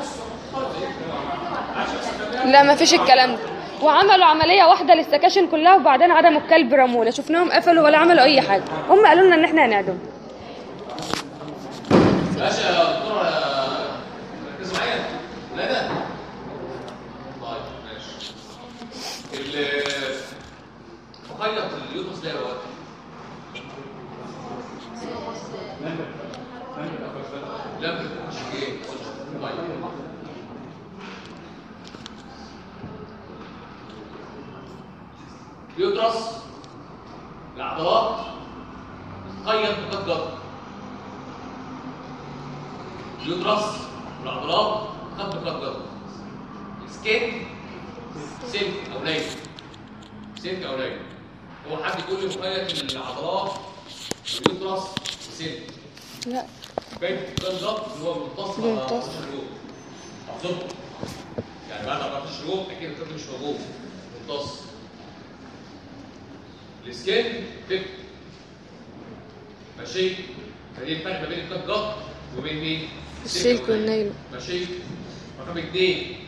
لا ما فيش الكلام ده وعملوا عملية واحدة للسكاشن كلها وبعدين عدموا الكلب رموله شفناهم قفلوا ولا عملوا أي حاجة هم قالوا لنا إن إحنا هنعدم ماشي يا دكتور آه، ركز معايا لا ده طيب ماشي ال مخيط اليوتس ده يا واد لم مش ايه طيب يدرس العضلات تخيط بقد جدر يدرس العضلات خط بقد جدر سكين سلك او ليل سلك او ليل هو حد يقول لي مخيط العضلات يدرس سلك لا باين ده بالظبط اللي هو متصل على متصل. 14 يوم احفظه يعني بعد 14 يوم اكيد الطفل مش موجود متصل السكين تك ماشي فدي الفرق ما بين الكات جات وبين مين؟ السلك والنايلون. ماشي رقم اثنين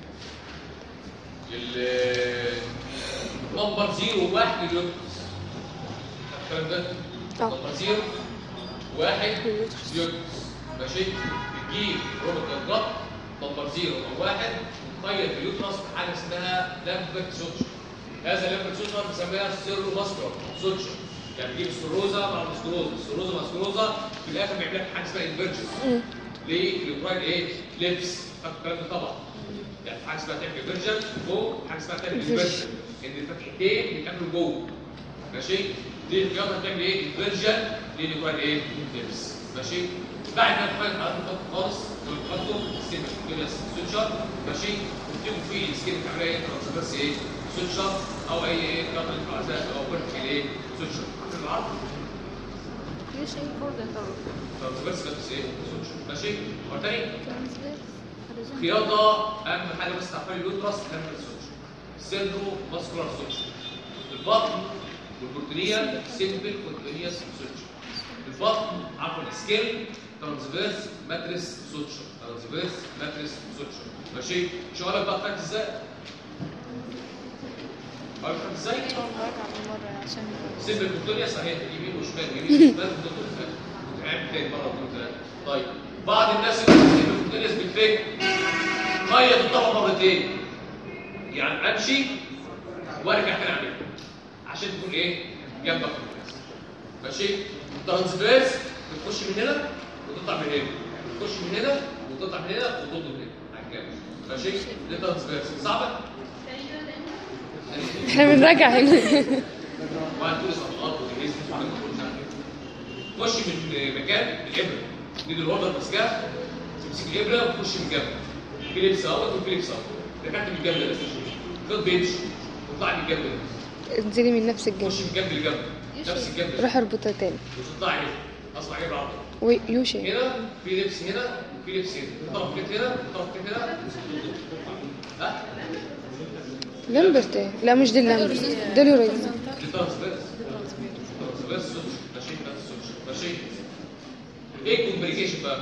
ال نمبر زيرو واحد لليوترس الكلام ده اه. نمبر زيرو واحد يوترس ماشي بتجيب روبوت الجط نمبر زيرو او واحد وتخيط اليوترس في حاجه اسمها لامبرت سوتشر هذا اللامبرت سوتشر بنسميها سيرو ماسكولار سوتشر يعني بتجيب السكروزا مع السكروزا السكروزا مع السكروزا في الاخر بيعمل لك حاجه اسمها انفيرجن ليه؟ اليوتراين ايه؟ لبس فاكر الكلام ده طبعا يعني في حاجه اسمها تعمل انفيرجن فوق وحاجه اسمها تعمل انفيرجن ان الفتحتين بيتعملوا جوه ماشي دي الرياضه هتعمل ايه انفيرجن دي اللي هو ايه لبس ماشي بعد ما تخيط على الخط خالص وتحطوا السين كده سوتشر ماشي وتكتبوا فيه السكين العمليه انت بس ايه سوتشر او اي ايه رياضه انت عايزها او فيرتيكال ايه سوتشر عارف العرض ليش اي فرض انت بس بس ايه سوتشر ماشي مرة تاني ترانسفير خرجان خياطه اهم حاجه بس تعرفها اليوترس اهم السوتشر سيرفو ماسكولار سوتشر البطن والبروتينيه سيمبل كونتينيوس سوتشر البطن عفوا سكيل ترانسفيرس ماتريس سوتشر ترانسفيرس ماتريس سوتشر ماشي مش هقول لك بقى خدت ازاي هقول لك خدت ازاي راجع من مرة عشان سيمبل كونتينيا صحيح يمين وشمال يمين وشمال وتدخل وتعمل تاني مره واثنين وثلاثه طيب بعض الناس اللي سيمبل كونتينيوس بالفيك خيط الطبق مرتين يعني امشي وارجع تاني اعملها عشان تكون ايه جنبك في الناس ماشي الترانسفيرس بتخش من هنا وتطلع من هنا تخش من هنا وتطلع من هنا وتطلع من هنا على الجنب ماشي دي ترانسفيرس صعبه احنا بنراجع هنا وهتقول صفقات وتجهيز مش عارف ايه خش من مكان الابره تدي الوردر ماسكها تمسك الابره وتخش من جنب في لبس اهوت وفي لبس اهوت دخلت من الجنب ده خد بيمشي وتطلع من الجنب ده انزلي من نفس تخش الجنب من جنب لجنب نفس الجنب ده روح اربطها تاني وتطلع هنا اصبع ابره عضله ويوشي هنا في لبس هنا وفي لبس هنا في طرف كده هنا وفي طرف كده هنا ها لامبرت ايه لا مش دي اللامبرت دي الوريد دي ترانسفيرس ترانسفيرس سوتش ماشي بس سوتش ماشي ايه الكومبليكيشن بقى؟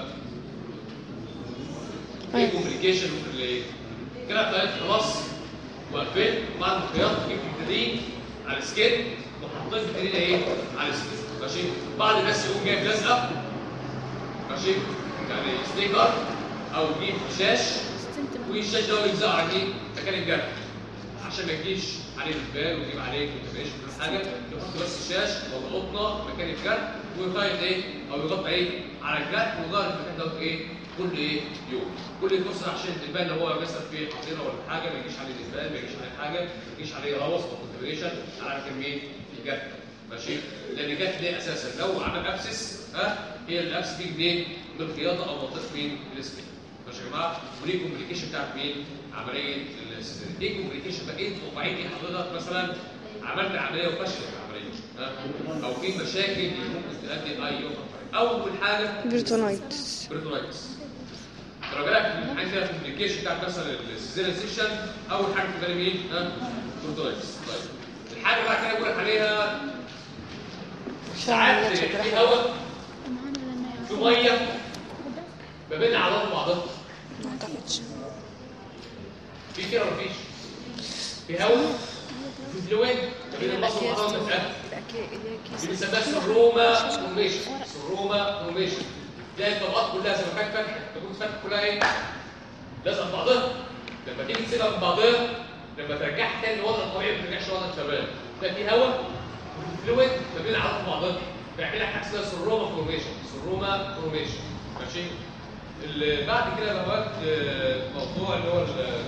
ايه أيوة. الكومبليكيشن ممكن اللي ايه؟ كده طلعت خلاص وقفين بعد الخياط جبت التدريج على السكين وحطيت التدريج ايه؟ على السكين ماشي؟ بعض الناس يقوم جايب لزقه ماشي؟ يعني ستيكر او يجيب شاش والشاش ده هو يلزقه على ايه؟ مكان الجرح عشان ما يجيش عليه البال ويجيب عليك وما تبقاش في حاجه يحط بس الشاش او القطنه مكان الجرح ويخيط ايه او يغطي ايه على الجرح ويظهر المكان دوت ايه كل ايه يوم كل فرصه عشان الدبان لو هو مثلا في حصيره ولا حاجه ما يجيش عليه دبان ما يجيش عليه حاجه ما يجيش عليه روث او كونتميشن على مكان مين الجرح ماشي لان الجرح ده اساسا لو عمل ابسس ها هي الابس دي منين من الخياطه او منطقه مين السكين ماشي يا جماعه وليه كومبليكيشن بتاعت مين عمليه السيزاريان ايه كومبليكيشن بقى ايه توقعين ايه حضرتك مثلا عملت عمليه وفشلت العمليه ها؟ او في مشاكل ممكن تؤدي اي يوم اول حاجه بيرتونايتس بريتونايتس لو جالك في الامتحان كده في الابلكيشن بتاعت مثلا السيزيريان سيشن اول حاجه في بالي مين؟ ها؟ بريتونايتس طيب الحاجه بقى كده بقول لك عليها ساعات في هواء في ميه ما بين اعضاء بعضها ما اعتقدش في كده ولا مفيش؟ في هواء في فلويد ما بين المصل وبعضها متأكد دي بنسميها سروما فورميشن سروما فورميشن تلاقي الطبقات كلها زي ما كانت فاتحه تكون فاتحه كلها ايه؟ لازقه في بعضها لما تيجي تسيبها من بعضها لما ترجعها تاني للوضع الطبيعي ما ترجعش لوضع الشباب تلاقي في هواء وفي فلويد ما بين اعضاء بعضها بيعمل لك حاجه اسمها سروما فورميشن سروما فورميشن ماشي اللي بعد كده بقى وقت موضوع اللي هو ال-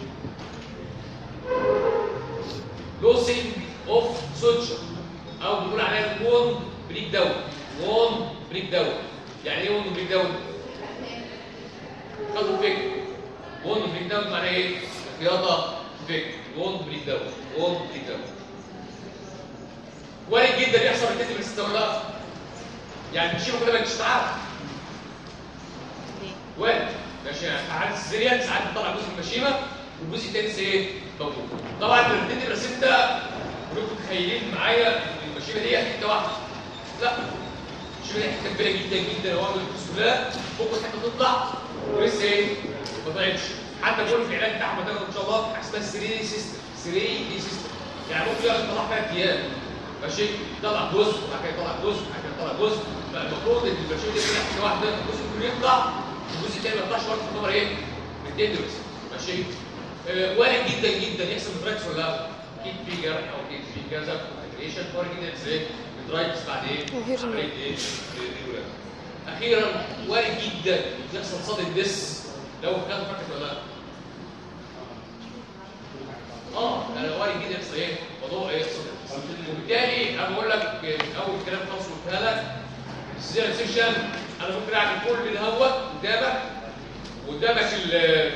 لوسينج اوف سوتشر او بنقول عليها وون بريك داون وون بريك داون يعني ايه وون بريك داون؟ خدوا فكره وون بريك داون معناه ايه؟ رياضه فكر وون بريك داون وون بريك داون وارد جدا يحصل الكتب الاستولاد يعني المشيمه كلها ما تشتغل وارد ماشي يعني ساعات السيريال ساعات بتطلع جزء من المشيمه والجزء الثاني لسه ايه؟ موجود طبعا لما بتدي بس انت كلكم متخيلين معايا ان المشيمه دي حته واحده لا المشيمه دي حته كبيره جدا جدا لو عملت كلها ممكن حته تطلع ولسه ايه؟ ما طلعتش حتى بقول في علاج بتاع احمد ان شاء الله حاجه اسمها 3 دي سيستم 3 دي سيستم يعني ممكن يقعد يطلع ثلاث ايام ماشي يطلع جزء وبعد كده يطلع جزء وبعد كده يطلع جزء فالمفروض ان المشيمه دي تطلع حته واحده الجزء كله يطلع الجزء الثاني ما يطلعش برضه تعتبر ايه؟ بتدرس ماشي آه، وارد جدا جدا يحصل مدرايتس ولا لا؟ اكيد في جرح او اكيد في كذا كونتاكريشن وارد جدا يحصل ايه؟ مدرايتس بعد ايه؟ وهيرنيا. عمليه ايه؟ الولاده. اخيرا وارد جدا يحصل صدى ديس لو كان فاكر ولا لا؟ اه انا وارد جدا يحصل ايه؟ موضوع ايه؟ صدى وبالتالي انا بقول لك من اول كلام خالص قلتها لك السيزيريان سيكشن انا ممكن اعمل كل الهواء قدامك قدامك ال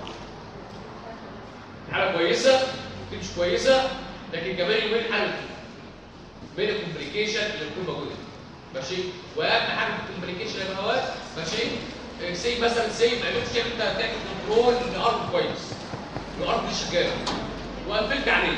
حاله كويسه تمشي كويسه لكن كمان يومين حاله بين الكومبليكيشن اللي بتكون موجوده ماشي واهم حاجه في الكومبليكيشن يا بهوات ماشي آه، سي مثلا سي ما عرفتش انت تعمل كنترول للارض كويس الارض دي شغاله وقفلت عليه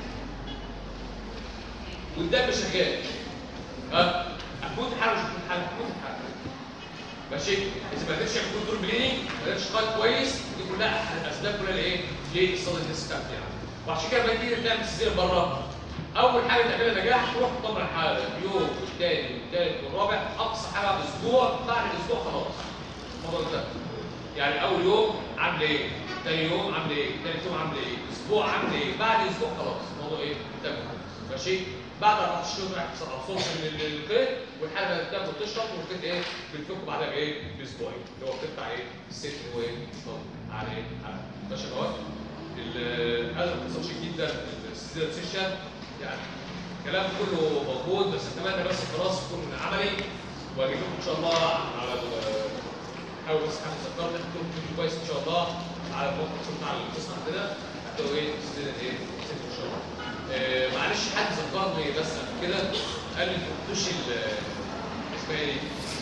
والدم شغال ها هتموت حاله مش هتموت حاله هتموت حاله ماشي اذا ما قدرتش تعمل كنترول بليدنج ما قدرتش تقايد كويس دي كلها الاسباب كلها لايه؟ ليه الصدى الناس بتاعتك يعني وعشان كده لما تيجي تعمل سيزير بره اول حاجه تعملها نجاح تروح تطمن الحاله اليوم والثاني والثالث والرابع اقصى حاجه بعد اسبوع بعد اسبوع خلاص الموضوع ده يعني اول يوم عامل ايه؟ ثاني يوم عامل ايه؟ ثالث يوم عامل ايه؟ اسبوع عامل ايه؟ بعد اسبوع خلاص الموضوع ايه؟ تم ماشي؟ بعد 14 يوم يحصل ابسوربشن للقيد والحاله بتاكل وتشرب والقيد ايه؟ بتفك بعدها بايه؟ باسبوعين اللي هو بتقطع ايه؟ الست هو ايه؟ على ايه؟ على ماشي يا اخوات؟ ال- هذا ما بتوصلش جدا السيزير سيشن يعني كلام كله موجود بس اتمنى بس خلاص يكون عملي واجيب لكم ان شاء الله على ال- حاول بس حاجه تذكرت تكون فيديو كويس ان شاء الله على الموقع بتاع القسم عندنا هتلاقوا ايه سيزير ايه سيزير ان شاء الله آه، معلش حد ذكرني بس قبل كده قال لي ما تحطوش ال اسمها ايه؟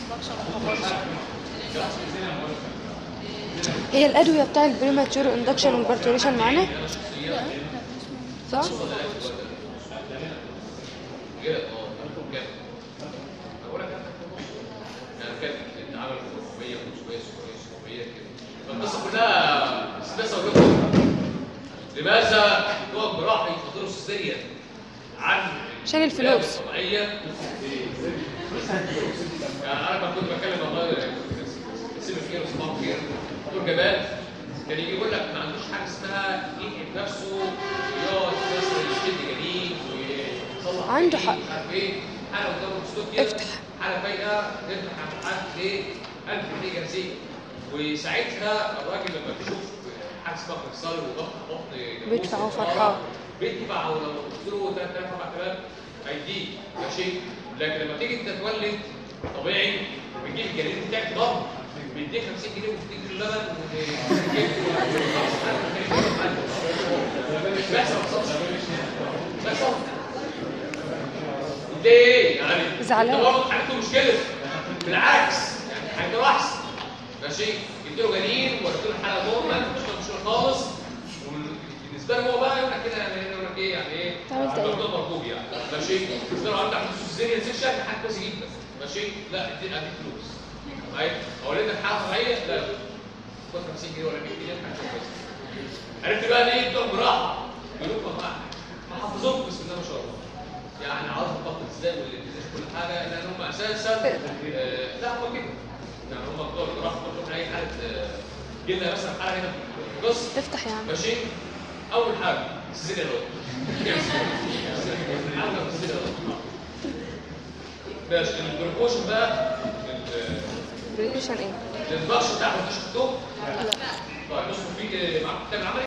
هي الادويه بتاع البريماتشور اندكشن والبرتوريشن معانا صح كده اه كده بقول لك انا كده انت عامل 400 500 600 700 كده فالقصه كلها سبيس اقول لكم لماذا هو جراحي يفضلوا السيزيريان عن عشان الفلوس. الولادة الطبيعيه يعني انا لما كنت بكلم والله سيب خير وصباح خير دكتور جمال كان يجي يقول لك ما عندوش حاجه اسمها يتعب نفسه ويقعد مثلا يشد جنين ويصلح عنده جنين، حق. مش عارف ايه حاله قدامه السلوك كده افتح. حاله فايقه نفتح على حد ليه 1000 جنيه جنسيه وساعتها الراجل لما بيشوف حاجه اسمها مفصل وضغط بطن جاموس بيدفع وحرارة، فرحان. بيدفع ولو قلت له 3000 4000 هيديك ماشي لكن لما تيجي انت تولد طبيعي بتجيب الجنين بتاعك برضه بيديك 50 جنيه وبتديك اللبن بيحصل ما بيحصلش بيحصل ليه؟ يعني زعلان. انت برضه حالته مش كده بالعكس يعني حالته احسن ماشي جبت له جنين ورحت له حاله نورمال مش مشكله خالص وبالنسبه له هو بقى يقول لك كده يعني يقول لك ايه يعني ايه عملت ايه؟ الموضوع مرغوب يعني ماشي بالنسبه له عندك فلوس الزيريا سيكشن حاجه كويسه جدا ماشي لا ادي ادي فلوس طيب هو لقيتك حاله طبيعيه لا خد 50 جنيه ولا 100 جنيه حاجه كويسه عرفت بقى ليه بتوع براحه يقول لك ما ما حافظوك بسم الله ما شاء الله يعني عاوز الضغط ازاي والاتزان كل حاجه لان هم اساسا آه، لا هم كده يعني هم بتوع الجراحه بتوع اي حاله آه، جينا مثلا حاله هنا في القص افتح يا عم ماشي اول حاجه السيزيريا رود ماشي البركوشن بقى ال- بريكوشن ايه البخش بتاعه مش مكتوب طيب بصوا في معاك كتاب العملي